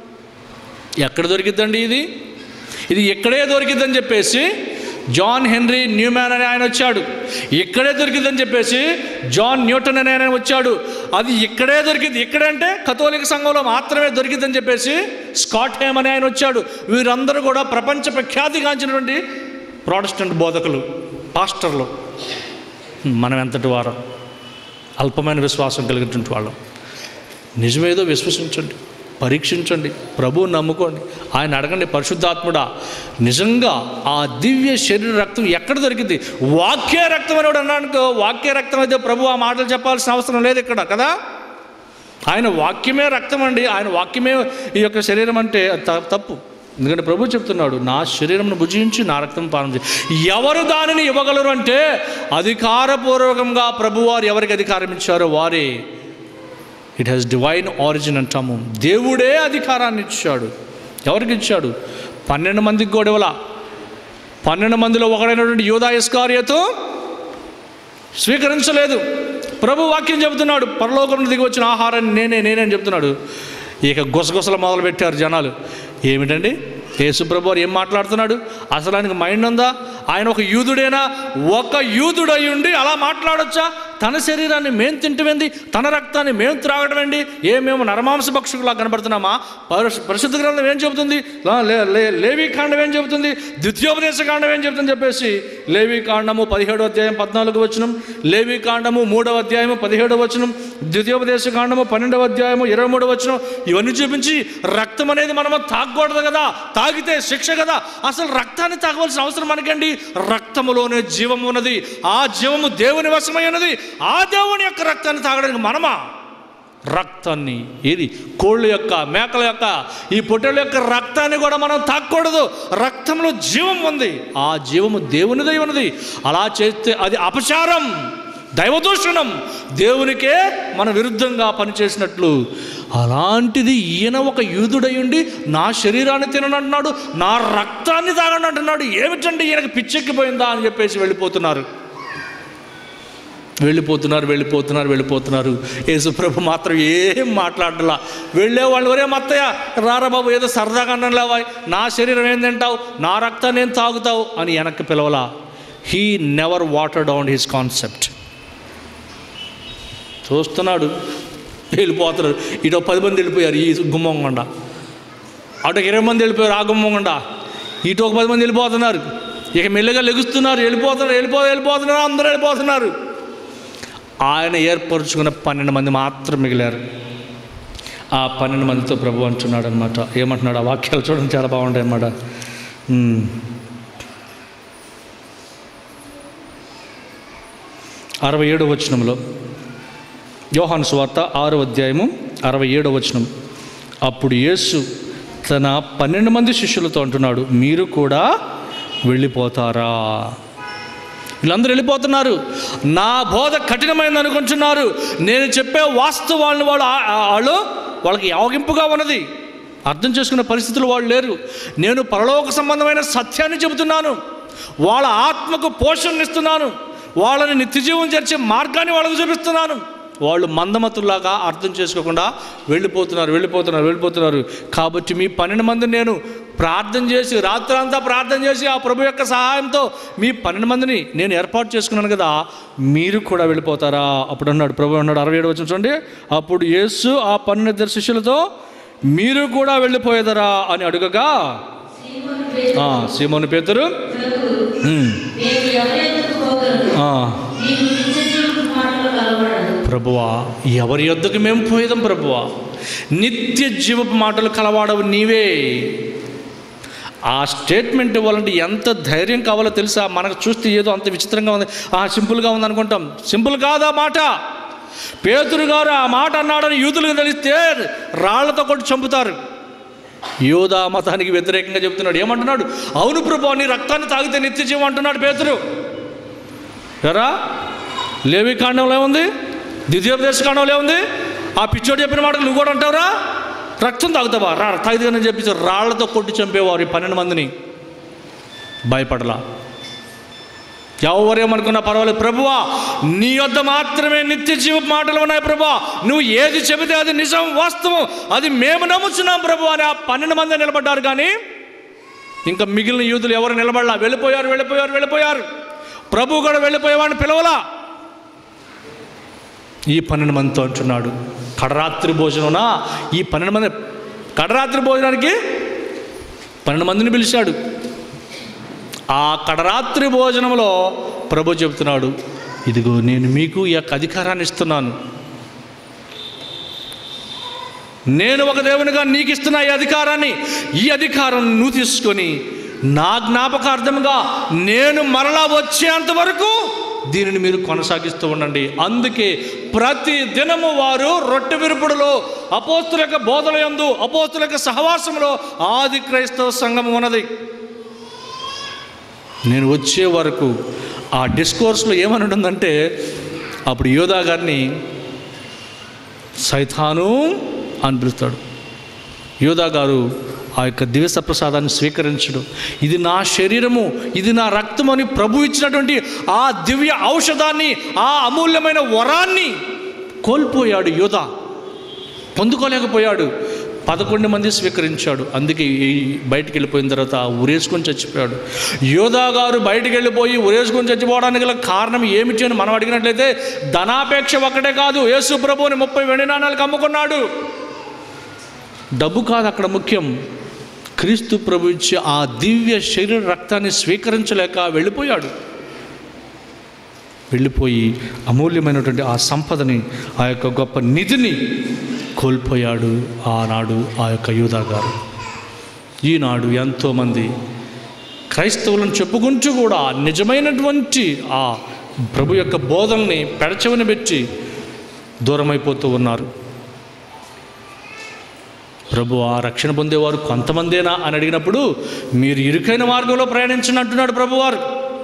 ఎక్కడ దొరికిద్దండి ఇది ఇది ఇక్కడే దొరికిద్దని చెప్పేసి జాన్ హెన్రీ న్యూమ్యాన్ అనే ఆయన వచ్చాడు ఇక్కడే దొరికిందని చెప్పేసి జాన్ న్యూటన్ అనే ఆయన వచ్చాడు అది ఇక్కడే దొరికింది ఇక్కడంటే కథోలిక సంఘంలో మాత్రమే దొరికిందని చెప్పేసి స్కాట్ హేమ్ అనే ఆయన వచ్చాడు వీరందరూ కూడా ప్రపంచ ప్రఖ్యాతిగాంచినటువంటి ప్రాటెస్టెంట్ బోధకులు పాస్టర్లు మనం ఎంతటి వారం అల్పమైన విశ్వాసం కలిగినటువంటి వాళ్ళం నిజమేదో విశ్వసించండి పరీక్షించండి ప్రభువు నమ్ముకోండి ఆయన అడగండి పరిశుద్ధాత్ముడా నిజంగా ఆ దివ్య శరీర రక్తం ఎక్కడ దొరికింది వాక్య రక్తం అని కూడా అన్నాడు వాక్య రక్తం అయితే ప్రభు ఆ మాటలు చెప్పాల్సిన అవసరం లేదు ఇక్కడ కదా ఆయన వాక్యమే రక్తం అండి ఆయన వాక్యమే ఈ యొక్క శరీరం అంటే త- తప్పు ఎందుకంటే ప్రభు చెప్తున్నాడు నా శరీరంను భుజించి నా రక్తం పానం చేయి ఎవరు దానిని ఇవ్వగలరు అంటే అధికారపూర్వకంగా ప్రభువారు ఎవరికి అధికారం ఇచ్చారో వారే ఇట్ హ్యాస్ డివైన్ ఆరిజిన్ అంటాము దేవుడే అధికారాన్ని ఇచ్చాడు ఎవరికి ఇచ్చాడు పన్నెండు మందికి కూడా ఇవ్వాల పన్నెండు మందిలో ఒకడైనటువంటి యోధా ఇస్కార్యతో స్వీకరించలేదు ప్రభు వాక్యం చెబుతున్నాడు పరలోకం నుండి దిగి వచ్చిన ఆహారాన్ని నేనే నేనే అని చెప్తున్నాడు ఇక గుసగుసలు మొదలు పెట్టారు జనాలు ఏమిటండి యేసు ప్రభు వారు ఏం మాట్లాడుతున్నాడు అసలు ఆయనకు మైండ్ ఉందా ఆయన ఒక యూదుడేనా ఒక యూదుడై ఉండి అలా మాట్లాడొచ్చా తన శరీరాన్ని మేం తింటమేంది తన రక్తాన్ని మేము త్రాగడమేండి ఏ మేము నరమాంస భక్షకులా కనబడుతున్నామా పరిశు పరిశుద్ధ గ్రంథం ఏం చెబుతుంది లా- లే- లే- లేవీ కాండం ఏం చెబుతుంది ద్వితీయోపదేశ కాండం ఏం చెబుతుంది చెప్పేసి లేవీ కాండము పదిహేడవ అధ్యాయం పద్నాలుగు వచనం లేవీ కాండము మూడవ అధ్యాయము పదిహేడవ వచనం ద్వితీయోపదేశ కాండము పన్నెండవ అధ్యాయము ఇరవై మూడవ వచనం ఇవన్నీ చూపించి రక్తం అనేది మనము తాగకూడదు కదా తాగితే శిక్ష కదా అసలు రక్తాన్ని తాగవలసిన అవసరం మనకండి రక్తములోనే జీవం ఉన్నది ఆ జీవము దేవుని వశమై ఉన్నది ఆ దేవుని యొక్క రక్తాన్ని తాగడానికి మనమా రక్తాన్ని ఏది కోళ్ళ యొక్క మేకల యొక్క ఈ పొట్టేళ్ళ యొక్క రక్తాన్ని కూడా మనం తాకూడదు రక్తంలో జీవం ఉంది ఆ జీవము దేవునిదై ఉన్నది అలా చేస్తే అది అపచారం దైవదూషణం దేవునికే మన విరుద్ధంగా పనిచేసినట్లు అలాంటిది ఈయన ఒక యూదుడై ఉండి నా శరీరాన్ని తిననంటున్నాడు నా రక్తాన్ని తాగండి అంటున్నాడు ఏమిటండి ఈయనకి పిచ్చెక్కిపోయిందా అని చెప్పేసి వెళ్ళిపోతున్నారు వెళ్ళిపోతున్నారు వెళ్ళిపోతున్నారు వెళ్ళిపోతున్నారు యేసుప్రభు మాత్రం ఏం మాట్లాడలా వెళ్ళే వాళ్ళు ఒరే మత్తయ్య రారా బాబు ఏదో సరదాగా అన్నలేవా నా శరీరం ఏం తింటావు నా రక్తాన్ని ఏం తాగుతావు అని వెనక్కి పిలవలా he never water down his concept చూస్తున్నాడు వెళ్ళిపోతున్నారు ఇటు ఒక పది మంది వెళ్ళిపోయారు ఈ గుమ్మం గుండా అటు ఒక ఇరవై మంది వెళ్ళిపోయారు ఆ గుమ్మం గుండా ఇటు ఒక పది మంది వెళ్ళిపోతున్నారు ఇక మెల్లగా లెగుస్తున్నారు వెళ్ళిపోతున్నారు వెళ్ళిపో వెళ్ళిపోతున్నారు అందరూ వెళ్ళిపోతున్నారు ఆయన ఏర్పరచుకున్న పన్నెండు మంది మాత్రం మిగిలారు ఆ పన్నెండు మందితో ప్రభు అంటున్నాడు అనమాట ఏమంటున్నాడు ఆ వాక్యాలు చూడడం చాలా బాగుంటాయి అన్నమాట ఉమ్. అరవై ఏడవ వచనంలో యోహాను సువార్త ఆరో అధ్యాయము అరవై ఏడవ వచనం అప్పుడు యేసు తన పన్నెండు మంది శిష్యులతో అంటున్నాడు మీరు కూడా వెళ్ళిపోతారా వీళ్ళందరూ వెళ్ళిపోతున్నారు నా బోధ కఠినమైంది అనుకుంటున్నారు నేను చెప్పే వాస్తవాలను వాళ్ళు ఆ- ఆ- వాళ్ళు వాళ్ళకి యావగింపుగా ఉన్నది అర్థం చేసుకునే పరిస్థితులు వాళ్ళు లేరు నేను పరలోక సంబంధమైన సత్యాన్ని చెబుతున్నాను వాళ్ళ ఆత్మకు పోషణ ఇస్తున్నాను వాళ్ళని నిత్యజీవం చేర్చే మార్గాన్ని వాళ్ళకు చూపిస్తున్నాను వాళ్ళు మందమతుల్లాగా అర్థం చేసుకోకుండా వెళ్ళిపోతున్నారు వెళ్ళిపోతున్నారు వెళ్ళిపోతున్నారు కాబట్టి మీ పన్నెండు మంది నేను ప్రార్థన చేసి రాత్రంతా ప్రార్థన చేసి ఆ ప్రభు యొక్క సహాయంతో మీ పన్నెండు మందిని నేను ఏర్పాటు చేసుకున్నాను కదా మీరు కూడా వెళ్ళిపోతారా అప్పుడు అన్నాడు ప్రభు అన్నాడు అరవై ఏడు వచ్చిన చూడండి అప్పుడు యేసు ఆ పన్నెండు ఇద్దరు శిష్యులతో మీరు కూడా వెళ్ళిపోయేదరా అని అడుగగా సీమోను పేతురు, ఆ, సీమోను పేతురు ప్రభు, ఉమ్, మేము ఎవరి యొద్దకు పోగలము? ఆ, నీకు నిత్య జీవపు మాటలు కలవడదు. ప్రభువా ఎవరి యొద్దకు మేము పోయేదాం ప్రభువా నిత్య జీవపు మాటలు కలవాడవు నీవే ఆ స్టేట్మెంట్ ఇవ్వాలంటే ఎంత ధైర్యం కావాలో తెలుసా మనకు చూస్తే ఏదో అంత విచిత్రంగా ఉంది ఆ సింపుల్గా ఉంది అనుకుంటాం సింపుల్ కాదా మాట పేతురు గారు ఆ మాట అన్నాడని యూతులకు తెలిస్తే రాళ్లతో కొట్టి చంపుతారు యోధా మతానికి వ్యతిరేకంగా చెప్తున్నాడు ఏమంటున్నాడు అవును ప్రభు నీ రక్తాన్ని తాగితే నిత్య జీవం అంటున్నాడు పేతురు ఎరా లేవి కాండంలో ఏముంది ద్వితీయోపదేశ కాండంలో ఏముంది ఆ పిచ్చోడు చెప్పిన మాటలు నువ్వు కూడా అంటావురా రక్తం తాగుతావా రా తాగుతానని చెప్పి రాళ్లతో కొట్టి చంపేవారు ఈ పన్నెండు మందిని భయపడలా ఎవరేమనుకున్నా పర్వాలేదు ప్రభువా నీ వద్ద మాత్రమే నిత్య జీవ మాటలు ఉన్నాయి ప్రభువా నువ్వు ఏది చెబితే అది నిజం వాస్తవం అది మేము నమ్ముచున్నాం ప్రభు అని ఆ పన్నెండు మంది నిలబడ్డారు కానీ ఇంకా మిగిలిన యూదులు ఎవరు నిలబడలా వెళ్ళిపోయారు వెళ్ళిపోయారు వెళ్ళిపోయారు ప్రభు కూడా వెళ్ళిపోయేవాడిని పిలవలా ఈ పన్నెండు మందితో అంటున్నాడు కడరాత్రి భోజనంనా ఈ పన్నెండు మంది కడరాత్రి భోజనానికి పన్నెండు మందిని పిలిచాడు ఆ కడరాత్రి భోజనంలో ప్రభు చెబుతున్నాడు ఇదిగో నేను మీకు ఈ యొక్క అధికారాన్ని ఇస్తున్నాను నేను ఒక దేవునిగా నీకు ఇస్తున్న ఈ అధికారాన్ని ఈ అధికారం నువ్వు తీసుకొని నా జ్ఞాపకార్థంగా నేను మరలా వచ్చేంత వరకు దీనిని మీరు కొనసాగిస్తూ ఉండండి అందుకే ప్రతి దినము వారు రొట్టె విరుపుడులో అపోస్తులక బోధల యందు అపోస్తులక సహవాసంలో ఆది క్రైస్తవ సంఘం ఉన్నది నేను వచ్చే వరకు ఆ డిస్కోర్స్లో ఏమని ఉంటుందంటే అప్పుడు యోధా గారిని సైతాను అని పిలుస్తాడు యోధా గారు ఆ యొక్క దివస ప్రసాదాన్ని స్వీకరించడు ఇది నా శరీరము ఇది నా రక్తం అని ప్రభు ఇచ్చినటువంటి ఆ దివ్య ఔషధాన్ని ఆ అమూల్యమైన వరాన్ని కోల్పోయాడు యోధ పొందుకోలేకపోయాడు పదకొండు మంది స్వీకరించాడు అందుకే ఈ బయటికి వెళ్ళిపోయిన తర్వాత ఉరేసుకొని చచ్చిపోయాడు యోధా గారు బయటికి వెళ్ళిపోయి ఉరేసుకొని చచ్చిపోవడానికి గల కారణం ఏమిటి అని మనం అడిగినట్లయితే ధనాపేక్ష ఒక్కటే కాదు యేసు ప్రభువుని ముప్పై వెండి నాణాలకు అమ్ముకున్నాడు డబ్బు కాదు అక్కడ ముఖ్యం క్రీస్తు ప్రభు ఇచ్చే ఆ దివ్య శరీర రక్తాన్ని స్వీకరించలేక వెళ్ళిపోయాడు వెళ్ళిపోయి అమూల్యమైనటువంటి ఆ సంపదని ఆ యొక్క గొప్ప నిధిని కోల్పోయాడు ఆనాడు ఆ యొక్క యూదా గారు ఈనాడు ఎంతోమంది క్రైస్తవులను చెప్పుకుంటూ కూడా నిజమైనటువంటి ఆ ప్రభు యొక్క బోధనని పెడచెవిన పెట్టి దూరమైపోతూ ఉన్నారు ప్రభు ఆ రక్షణ పొందేవారు కొంతమందేనా అని అడిగినప్పుడు మీరు ఇరుకైన మార్గంలో ప్రయాణించండి అంటున్నాడు ప్రభువారు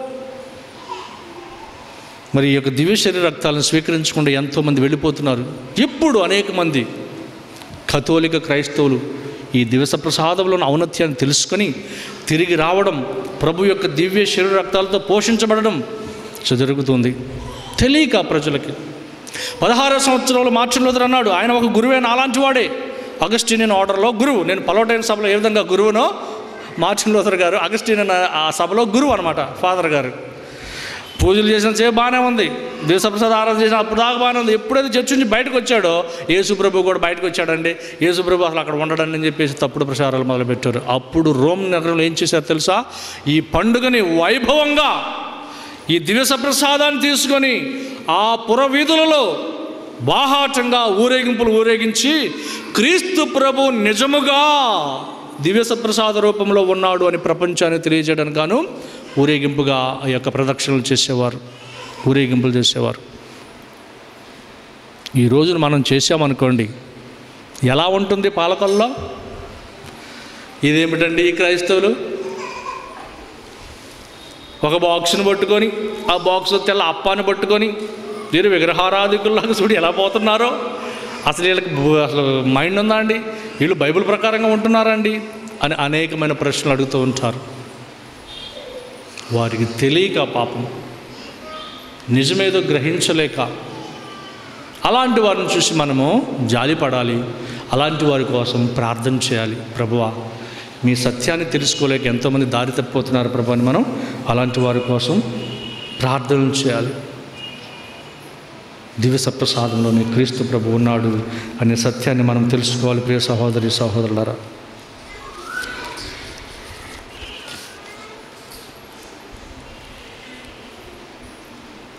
మరి ఈ యొక్క దివ్య శరీర రక్తాలను స్వీకరించకుండా ఎంతోమంది వెళ్ళిపోతున్నారు ఇప్పుడు అనేక మంది కథోలిక క్రైస్తవులు ఈ దివస ప్రసాదంలోని ఔన్నత్యాన్ని తెలుసుకొని తిరిగి రావడం ప్రభు యొక్క దివ్య శరీర రక్తాలతో పోషించబడడం జరుగుతుంది తెలియక ప్రజలకి పదహారో సంవత్సరంలో మార్చిన లోదర్ అన్నాడు ఆయన ఒక గురువే నాలాంటి వాడే అగస్టినియన్ ఆర్డర్లో గురువు నేను పలోటైన సభలో ఏ విధంగా గురువునో మార్చిన లోదర్ గారు అగస్టినియన్ ఆ సభలో గురువు అనమాట ఫాదర్ గారు పూజలు చేసిన సేపు బాగానే ఉంది దేశప్రసాద్ ఆరాధన చేసిన అప్పుడు దాకా బాగానే ఉంది ఎప్పుడైతే చర్చ నుంచి బయటకు వచ్చాడో యేసుప్రభు కూడా బయటకు వచ్చాడండి యేసుప్రభు అసలు అక్కడ ఉండడండి అని చెప్పేసి తప్పుడు ప్రచారాలు మొదలుపెట్టారు అప్పుడు రోమ్ నగరంలో ఏం చేశారు తెలుసా ఈ పండుగని వైభవంగా ఈ దివస ప్రసాదాన్ని తీసుకొని ఆ పురవీధులలో బాహాటంగా ఊరేగింపులు ఊరేగించి క్రీస్తు ప్రభు నిజముగా దివ్యస ప్రసాద రూపంలో ఉన్నాడు అని ప్రపంచాన్ని తెలియజేయడానికి గాను ఊరేగింపుగా ఆ యొక్క ప్రదక్షిణలు చేసేవారు ఊరేగింపులు చేసేవారు ఈ రోజున మనం చేసామనుకోండి ఎలా ఉంటుంది పాలకొల్లో ఇదేమిటండి ఈ క్రైస్తవులు ఒక బాక్స్ని పట్టుకొని ఆ బాక్స్ తెల్ల అప్పాన్ని పట్టుకొని వీరు విగ్రహారాధికుల్లాగా చూడు ఎలా పోతున్నారో అసలు వీళ్ళకి బు- అసలు మైండ్ ఉందా అండి వీళ్ళు బైబిల్ ప్రకారంగా ఉంటున్నారా అండి అని అనేకమైన ప్రశ్నలు అడుగుతూ ఉంటారు వారికి తెలియక పాపం నిజమేదో గ్రహించలేక అలాంటి వారిని చూసి మనము జాలిపడాలి అలాంటి వారి కోసం ప్రార్థన చేయాలి ప్రభువా మీ సత్యాన్ని తెలుసుకోలేక ఎంతోమంది దారి తప్పిపోతున్నారు ప్రభు అని మనం అలాంటి వారి కోసం ప్రార్థనలు చేయాలి దివ్య సప్రసాదంలోని క్రీస్తు ప్రభు ఉన్నాడు అనే సత్యాన్ని మనం తెలుసుకోవాలి ప్రియ సహోదరి సహోదరులారా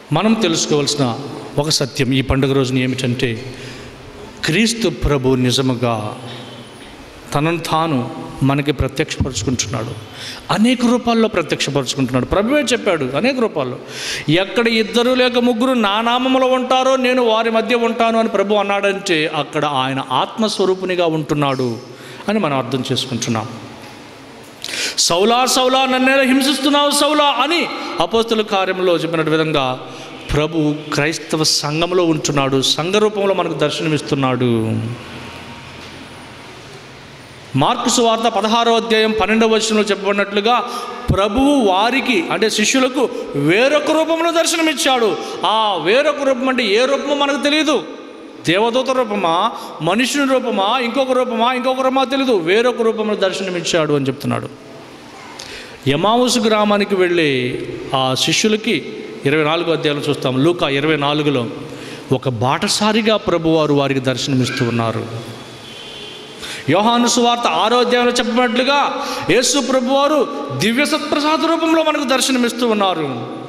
మనం తెలుసుకోవాల్సిన ఒక సత్యం ఈ పండుగ రోజున ఏమిటంటే క్రీస్తు ప్రభు నిజముగా తనను తాను మనకి ప్రత్యక్షపరుచుకుంటున్నాడు అనేక రూపాల్లో ప్రత్యక్షపరుచుకుంటున్నాడు ప్రభువే చెప్పాడు అనేక రూపాల్లో ఎక్కడ ఇద్దరు లేక ముగ్గురు నా నామములో ఉంటారో నేను వారి మధ్య ఉంటాను అని ప్రభు అన్నాడంటే అక్కడ ఆయన ఆత్మస్వరూపునిగా ఉంటున్నాడు అని మనం అర్థం చేసుకుంటున్నాం సౌలా సౌలా నన్నేలా హింసిస్తున్నావు సౌలా అని అపోస్తుల కార్యంలో చెప్పిన విధంగా ప్రభు క్రైస్తవ సంఘంలో ఉంటున్నాడు సంఘ రూపంలో మనకు దర్శనమిస్తున్నాడు మార్కు సువార్త పదహారో అధ్యాయం పన్నెండవ వచనంలో చెప్పబడినట్లుగా ప్రభువు వారికి అంటే శిష్యులకు వేరొక రూపంలో దర్శనమిచ్చాడు ఆ వేరొక రూపం అంటే ఏ రూపమో మనకు తెలియదు దేవదూత రూపమా మనుషుని రూపమా ఇంకొక రూపమా ఇంకొక రూపమా తెలియదు వేరొక రూపంలో దర్శనమిచ్చాడు అని చెప్తున్నాడు యమావుసు గ్రామానికి వెళ్ళి ఆ శిష్యులకి ఇరవై నాలుగో అధ్యాయంలో చూస్తాం లూకా ఇరవై నాలుగులో ఒక బాటసారిగా ప్రభువారు వారికి దర్శనమిస్తూ ఉన్నారు యోహాను సువార్త ఆరో అధ్యాయంలో చెప్పినట్లుగా యేసు ప్రభువారు దివ్య సత్ప్రసాద రూపంలో మనకు దర్శనమిస్తూ ఉన్నారు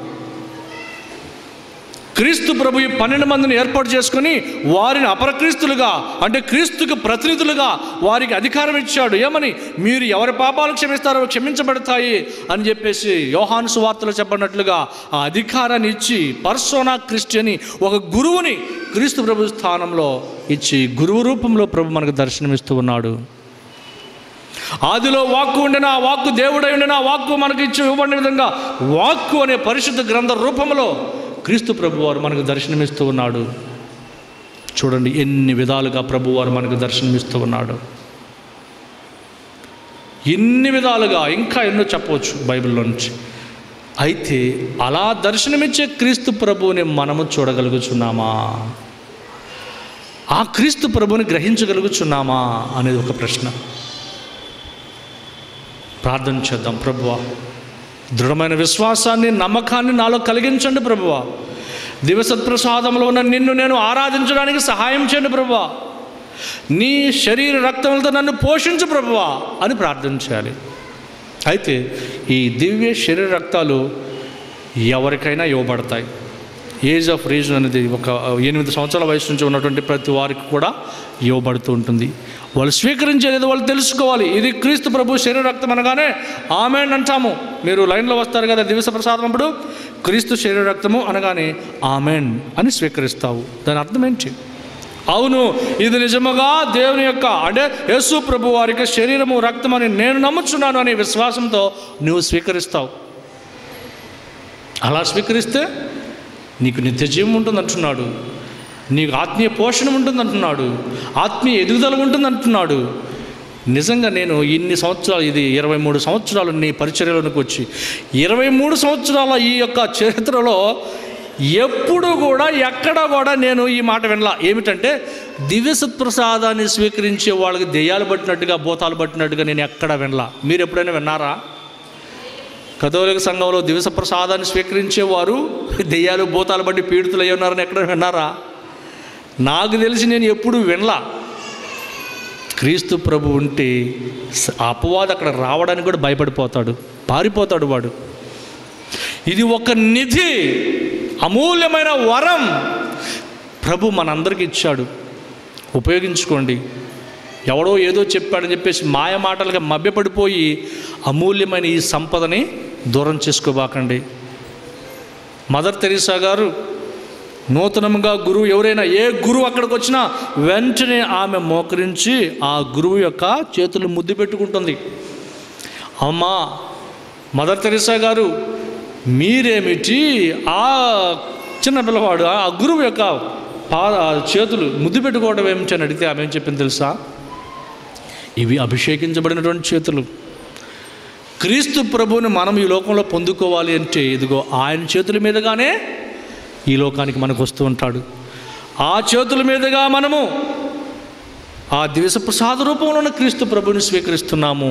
క్రీస్తు ప్రభు ఈ పన్నెండు మందిని ఏర్పాటు చేసుకొని వారిని అపరక్రీస్తులుగా అంటే క్రీస్తుకు ప్రతినిధులుగా వారికి అధికారం ఇచ్చాడు ఏమని మీరు ఎవరి పాపాలు క్షమిస్తారో క్షమించబడతాయి అని చెప్పేసి యోహాను సువార్తలో చెప్పినట్లుగా ఆ అధికారాన్ని ఇచ్చి పర్సోనా క్రిస్టియని ఒక గురువుని క్రీస్తు ప్రభు స్థానంలో ఇచ్చి గురువు రూపంలో ప్రభు మనకు దర్శనమిస్తూ ఉన్నాడు ఆదిలో వాక్కు ఉండిన ఆ వాక్కు దేవుడై ఉండిన ఆ వాక్కు మనకి ఇచ్చి ఇవ్వబడిన విధంగా వాక్కు అనే పరిశుద్ధ గ్రంథ రూపంలో క్రీస్తు ప్రభువారు మనకు దర్శనమిస్తూ ఉన్నాడు చూడండి ఎన్ని విధాలుగా ప్రభువారు మనకు దర్శనమిస్తూ ఉన్నాడు ఎన్ని విధాలుగా ఇంకా ఎన్నో చెప్పవచ్చు బైబిల్లో నుంచి అయితే అలా దర్శనమిచ్చే క్రీస్తు ప్రభువుని మనము చూడగలుగుచున్నామా ఆ క్రీస్తు ప్రభుని గ్రహించగలుగుచున్నామా అనేది ఒక ప్రశ్న ప్రార్థన చేద్దాం ప్రభువా దృఢమైన విశ్వాసాన్ని నమ్మకాన్ని నాలో కలిగించండి ప్రభువా దివసత్ప్రసాదంలో ఉన్న నిన్ను నేను ఆరాధించడానికి సహాయం చేయండి ప్రభువా నీ శరీర రక్తములతో నన్ను పోషించు ప్రభువా అని ప్రార్థన చేయాలి అయితే ఈ దివ్య శరీర రక్తాలు ఎవరికైనా ఇవ్వబడతాయి ఏజ్ ఆఫ్ రీజన్ అనేది ఒక ఎనిమిది సంవత్సరాల వయసు నుంచి ఉన్నటువంటి ప్రతి వారికి కూడా ఇవ్వబడుతూ ఉంటుంది వాళ్ళు స్వీకరించేది వాళ్ళు తెలుసుకోవాలి ఇది క్రీస్తు ప్రభు శరీర రక్తం అనగానే ఆమెన్ అంటాము మీరు లైన్లో వస్తారు కదా దివస ప్రసాదం అప్పుడు క్రీస్తు శరీర రక్తము అనగానే ఆమెన్ అని స్వీకరిస్తావు దాని అర్థం ఏంటి అవును ఇది నిజముగా దేవుని యొక్క అంటే యేసు ప్రభు వారికి శరీరము రక్తం అని నేను నమ్ముచున్నాను అనే విశ్వాసంతో నువ్వు స్వీకరిస్తావు అలా స్వీకరిస్తే నీకు నిత్య జీవం ఉంటుంది అంటున్నాడు నీకు ఆత్మీయ పోషణ ఉంటుంది అంటున్నాడు ఆత్మీయ ఎదుగుదల ఉంటుంది అంటున్నాడు నిజంగా నేను ఇన్ని సంవత్సరాలు ఇది ఇరవై మూడు సంవత్సరాలు నీ పరిచర్యలోనికి వచ్చి ఇరవై మూడు సంవత్సరాల ఈ యొక్క చరిత్రలో ఎప్పుడు కూడా ఎక్కడ కూడా నేను ఈ మాట వినలా ఏమిటంటే దివ్య సత్ప్రసాదాన్ని స్వీకరించే వాళ్ళకి దెయ్యాలు పట్టినట్టుగా భూతాలు పట్టినట్టుగా నేను ఎక్కడ వినలా మీరు ఎప్పుడైనా విన్నారా కథోలిక సంఘంలో దివస ప్రసాదాన్ని స్వీకరించేవారు దెయ్యాలు భూతాలు బట్టి పీడితులు అయి ఉన్నారని ఎక్కడ విన్నారా నాకు తెలిసి నేను ఎప్పుడు వినలా క్రీస్తు ప్రభు ఉంటే స- ఆ అపవాది అక్కడ రావడానికి కూడా భయపడిపోతాడు పారిపోతాడు వాడు ఇది ఒక నిధి అమూల్యమైన వరం ప్రభు మనందరికి ఇచ్చాడు ఉపయోగించుకోండి ఎవడో ఏదో చెప్పాడని చెప్పేసి మాయ మాటలుగా మభ్యపడిపోయి అమూల్యమైన ఈ సంపదని దూరం చేసుకోబాకండి మదర్ తెరీసా గారు నూతనంగా గురువు ఎవరైనా ఏ గురువు అక్కడికి వచ్చినా వెంటనే ఆమె మోకరించి ఆ గురువు యొక్క చేతులు ముద్దు పెట్టుకుంటుంది అమ్మా మదర్ తెరీసా గారు మీరేమిటి ఆ చిన్న పిల్లవాడు ఆ గురువు యొక్క పా ఆ చేతులు ముద్దు పెట్టుకోవడం ఏమిటి అని అడిగితే ఆమె ఏం చెప్పింది తెలుసా ఇవి అభిషేకించబడినటువంటి చేతులు క్రీస్తు ప్రభువుని మనం ఈ లోకంలో పొందుకోవాలి అంటే ఇదిగో ఆయన చేతుల మీదుగానే ఈ లోకానికి మనకు వస్తూ ఉంటాడు ఆ చేతుల మీదుగా మనము ఆ దివస ప్రసాద రూపంలో ఉన్న క్రీస్తు ప్రభుని స్వీకరిస్తున్నాము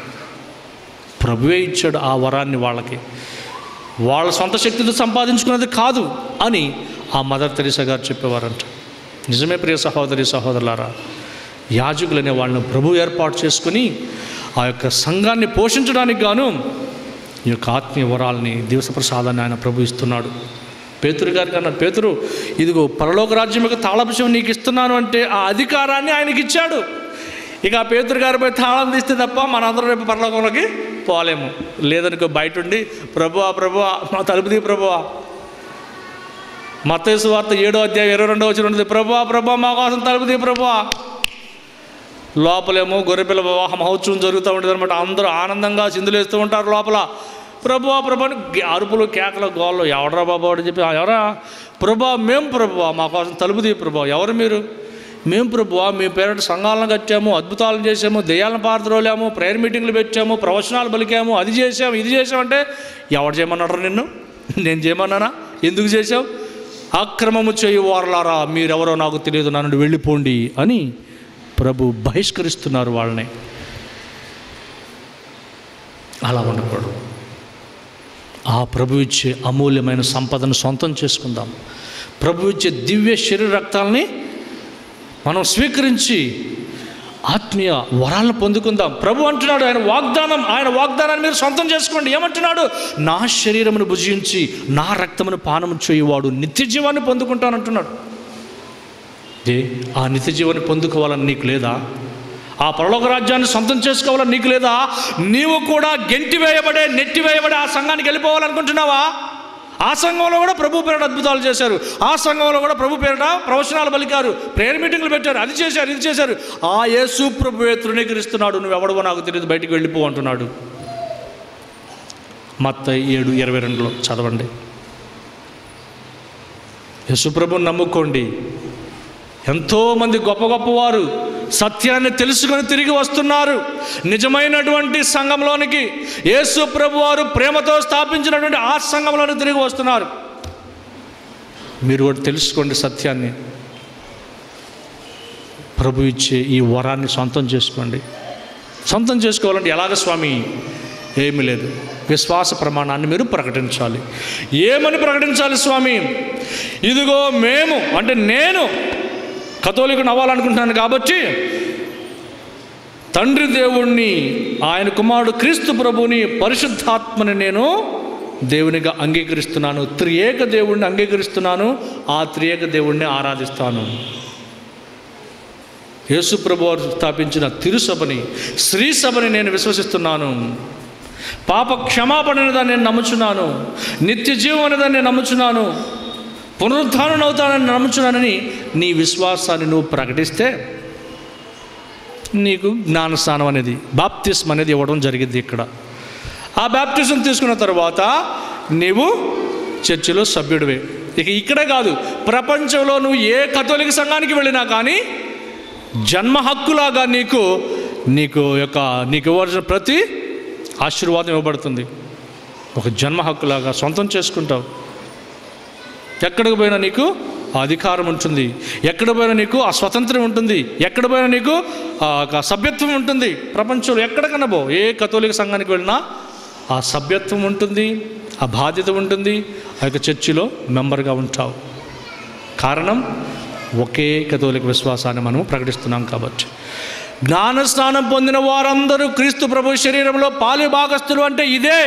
ప్రభువే ఇచ్చాడు ఆ వరాన్ని వాళ్ళకి వాళ్ళ సొంత శక్తితో సంపాదించుకున్నది కాదు అని ఆ మదర్ తెరీసా గారు చెప్పేవారంట నిజమే ప్రియ సహోదరి సహోదరులారా యాజకులనే వాళ్ళని ప్రభు ఏర్పాటు చేసుకుని ఆ యొక్క సంఘాన్ని పోషించడానికి గాను ఈ యొక్క ఆత్మీయ వరాలని దివస ప్రసాదాన్ని ఆయన ప్రభు ఇస్తున్నాడు పేతురు గారికి అన్నాడు పేతురు ఇదిగో పరలోక రాజ్యం యొక్క తాళభిషం నీకు ఇస్తున్నాను అంటే ఆ అధికారాన్ని ఆయనకి ఇచ్చాడు ఇక ఆ పేతురు గారిపై తాళం తీస్తే తప్ప మనందరం రేపు పరలోకంలోకి పోలేము లేదనుకో బయట ఉండి ప్రభువా ప్రభువా మా తలుపు తీ ప్రభువా మత్తేసు వార్త ఏడో అధ్యాయం ఇరవై రెండో వచ్చిన ఉంటుంది ప్రభువా ప్రభువా మా కోసం తలుపు తీ ప్రభువా లోపలేమో గొర్రెపిల్ల వివాహ మహోత్సవం జరుగుతూ ఉంటుంది అనమాట అందరూ ఆనందంగా చిందులేస్తూ ఉంటారు లోపల ప్రభువా ప్రభు అని గే- అరుపులు కేకలు గోళ్ళు ఎవడరా బాబు అని చెప్పి "ఆ, ఎవరా ప్రభా మేం ప్రభువా మా కోసం తలుపు తీ ప్రభా ఎవరు మీరు మేము ప్రభువా మీ పేరిట సంఘాలను కట్టాము అద్భుతాలను చేసాము దెయ్యాలను పారద్రోలాము ప్రేయర్ మీటింగ్లు పెట్టాము ప్రవచనాలు పలికాము అది చేసాము ఇది చేసామంటే ఎవరు చేయమన్నాడు నిన్ను నేను చేయమన్నానా ఎందుకు చేసావు అక్రమము చేయు వారలారా మీరెవరో నాకు తెలియదు నన్ను వెళ్ళిపోండి అని ప్రభు బహిష్కరిస్తున్నారు వాళ్ళని అలా ఉండకూడదు ఆ ప్రభు ఇచ్చే అమూల్యమైన సంపదను సొంతం చేసుకుందాం ప్రభు ఇచ్చే దివ్య శరీర రక్తాలని మనం స్వీకరించి ఆత్మీయ వరాలను పొందుకుందాం ప్రభు అంటున్నాడు ఆయన వాగ్దానం ఆయన వాగ్దానాన్ని మీరు సొంతం చేసుకోండి ఏమంటున్నాడు నా శరీరమును భుజించి నా రక్తమును పానము చేయువాడు నిత్య జీవాన్ని పొందుకుంటానంటున్నాడు ఏ ఆ నిత్య జీవాన్ని పొందుకోవాలని నీకు లేదా ఆ పరలోక రాజ్యాన్ని సొంతం చేసుకోవాలని నీకు లేదా నీవు కూడా గెంటి వేయబడే నెట్టి వేయబడే ఆ సంఘానికి వెళ్ళిపోవాలనుకుంటున్నావా ఆ సంఘంలో కూడా ప్రభు పేరిట అద్భుతాలు చేశారు ఆ సంఘంలో కూడా ప్రభు పేరిట ప్రవచనాలు పలికారు ప్రేయర్ మీటింగ్లు పెట్టారు అది చేశారు ఇది చేశారు ఆ యేసు ప్రభువే తృణీకరిస్తున్నాడు నువ్వు ఎవడవో నాకు తెలియదు బయటికి వెళ్ళిపో అంటున్నాడు మత్త ఏడు ఇరవై రెండులో చదవండి యేసుప్రభుని నమ్ముకోండి ఎంతోమంది గొప్ప గొప్పవారు సత్యాన్ని తెలుసుకొని తిరిగి వస్తున్నారు నిజమైనటువంటి సంఘంలోనికి యేసు ప్రభు వారు ప్రేమతో స్థాపించినటువంటి ఆ సంఘంలోనికి తిరిగి వస్తున్నారు మీరు కూడా తెలుసుకోండి సత్యాన్ని ప్రభు ఇచ్చే ఈ వరాన్ని సొంతం చేసుకోండి సొంతం చేసుకోవాలంటే ఎలాగ స్వామి ఏమీ లేదు విశ్వాస ప్రమాణాన్ని మీరు ప్రకటించాలి ఏమని ప్రకటించాలి స్వామి ఇదిగో మేము అంటే నేను కథోలికుని అవ్వాలనుకుంటున్నాను కాబట్టి తండ్రి దేవుణ్ణి ఆయన కుమారుడు క్రీస్తు ప్రభుని పరిశుద్ధాత్మని నేను దేవునిగా అంగీకరిస్తున్నాను త్రియేక దేవుణ్ణి అంగీకరిస్తున్నాను ఆ త్రియేక దేవుణ్ణి ఆరాధిస్తాను యేసు ప్రభు వారు స్థాపించిన తిరుసభని శ్రీ సభని నేను విశ్వసిస్తున్నాను పాప క్షమాపణ అనేదాన్ని నేను నమ్ముచున్నాను నిత్య జీవం అనేదాన్ని నేను నమ్ముచున్నాను పునరుద్ధానం అవుతానని నమ్ముచున్నానని నీ విశ్వాసాన్ని నువ్వు ప్రకటిస్తే నీకు జ్ఞానస్థానం అనేది బాప్తిస్మ్ అనేది ఇవ్వడం జరిగింది ఇక్కడ ఆ బాప్టిజం తీసుకున్న తర్వాత నీవు చర్చిలో సభ్యుడివే ఇక ఇక్కడే కాదు ప్రపంచంలో నువ్వు ఏ కథోలిక సంఘానికి వెళ్ళినా కానీ జన్మ హక్కులాగా నీకు నీకు యొక్క నీకు ఇవ్వాల్సిన ప్రతి ఆశీర్వాదం ఇవ్వబడుతుంది ఒక జన్మ హక్కులాగా సొంతం చేసుకుంటావు ఎక్కడికి పోయినా నీకు ఆ అధికారం ఉంటుంది ఎక్కడ పోయినా నీకు ఆ స్వతంత్రం ఉంటుంది ఎక్కడ పోయినా నీకు ఆ ఒక సభ్యత్వం ఉంటుంది ప్రపంచంలో ఎక్కడికన్నా పో ఏ కథోలిక సంఘానికి వెళ్ళినా ఆ సభ్యత్వం ఉంటుంది ఆ బాధ్యత ఉంటుంది ఆ యొక్క చర్చిలో మెంబర్గా ఉంటావు కారణం ఒకే కథోలిక విశ్వాసాన్ని మనము ప్రకటిస్తున్నాం కాబట్టి జ్ఞానస్నానం పొందిన వారందరూ క్రీస్తు ప్రభు శరీరంలో పాలు భాగస్తులు అంటే ఇదే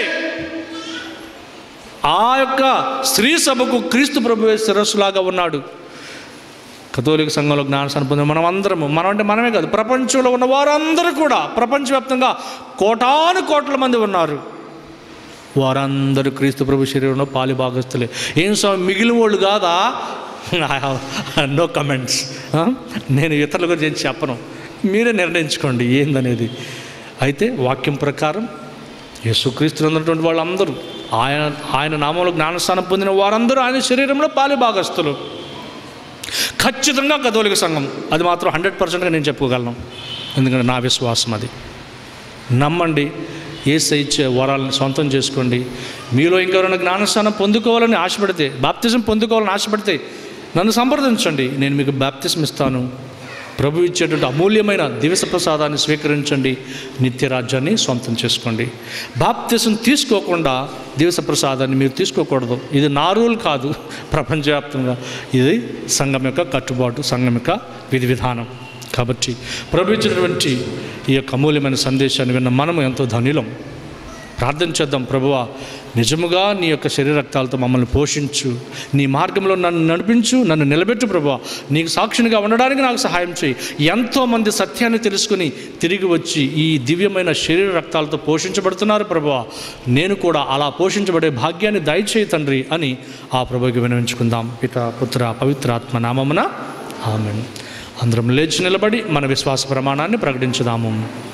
ఆ యొక్క స్త్రీ సభకు క్రీస్తు ప్రభువే శిరస్సులాగా ఉన్నాడు కథోలిక సంఘంలో జ్ఞానస్నానం పొందిన మనం అందరము మనం అంటే మనమే కాదు ప్రపంచంలో ఉన్న వారందరూ కూడా ప్రపంచవ్యాప్తంగా కోటాను కోట్ల మంది ఉన్నారు వారందరూ క్రీస్తు ప్రభు శరీరంలో పాలు భాగస్తులే ఏం స్వామి మిగిలిన వాళ్ళు కాదా నో కమెంట్స్ నేను ఇతరుల గురించి ఏం చెప్పను మీరే నిర్ణయించుకోండి ఏందనేది అయితే వాక్యం ప్రకారం యేసుక్రీస్తులు ఉన్నటువంటి వాళ్ళందరూ ఆయన ఆయన నామంలో జ్ఞానస్థానం పొందిన వారందరూ ఆయన శరీరంలో పాలు భాగస్తులు ఖచ్చితంగా కథోలిక సంఘం అది మాత్రం హండ్రెడ్ పర్సెంట్గా నేను చెప్పుకోగలను ఎందుకంటే నా విశ్వాసం అది నమ్మండి ఏసై ఇచ్చే వరాలను సొంతం చేసుకోండి మీలో ఇంకెవరైనా జ్ఞానస్థానం పొందుకోవాలని ఆశపడితే బాప్తిజం పొందుకోవాలని ఆశపడితే నన్ను సంప్రదించండి నేను మీకు బాప్తిజం ఇస్తాను ప్రభు ఇచ్చేటువంటి అమూల్యమైన దివస ప్రసాదాన్ని స్వీకరించండి నిత్య రాజ్యాన్ని సొంతం చేసుకోండి బాప్తిజం తీసుకోకుండా దివస ప్రసాదాన్ని మీరు తీసుకోకూడదు ఇది నా రూల్ కాదు ప్రపంచవ్యాప్తంగా ఇది సంఘం యొక్క కట్టుబాటు సంఘం యొక్క విధి విధానం కాబట్టి ప్రభు ఇచ్చినటువంటి ఈ యొక్క అమూల్యమైన సందేశాన్ని విన్న మనము ఎంతో ధన్యులం ప్రార్థన చేద్దాం ప్రభువా నిజముగా నీ యొక్క శరీర రక్తాలతో మమ్మల్ని పోషించు నీ మార్గంలో నన్ను నడిపించు నన్ను నిలబెట్టు ప్రభువా నీకు సాక్షినిగా ఉండడానికి నాకు సహాయం చేయి ఎంతోమంది సత్యాన్ని తెలుసుకుని తిరిగి వచ్చి ఈ దివ్యమైన శరీర రక్తాలతో పోషించబడుతున్నారు ప్రభువా నేను కూడా అలా పోషించబడే భాగ్యాన్ని దయచేయి తండ్రి అని ఆ ప్రభుకి వినవించుకుందాం పిత పుత్ర పవిత్రాత్మ నామమున ఆమెన్ అందరం లేచి నిలబడి మన విశ్వాస ప్రమాణాన్ని ప్రకటించుదాము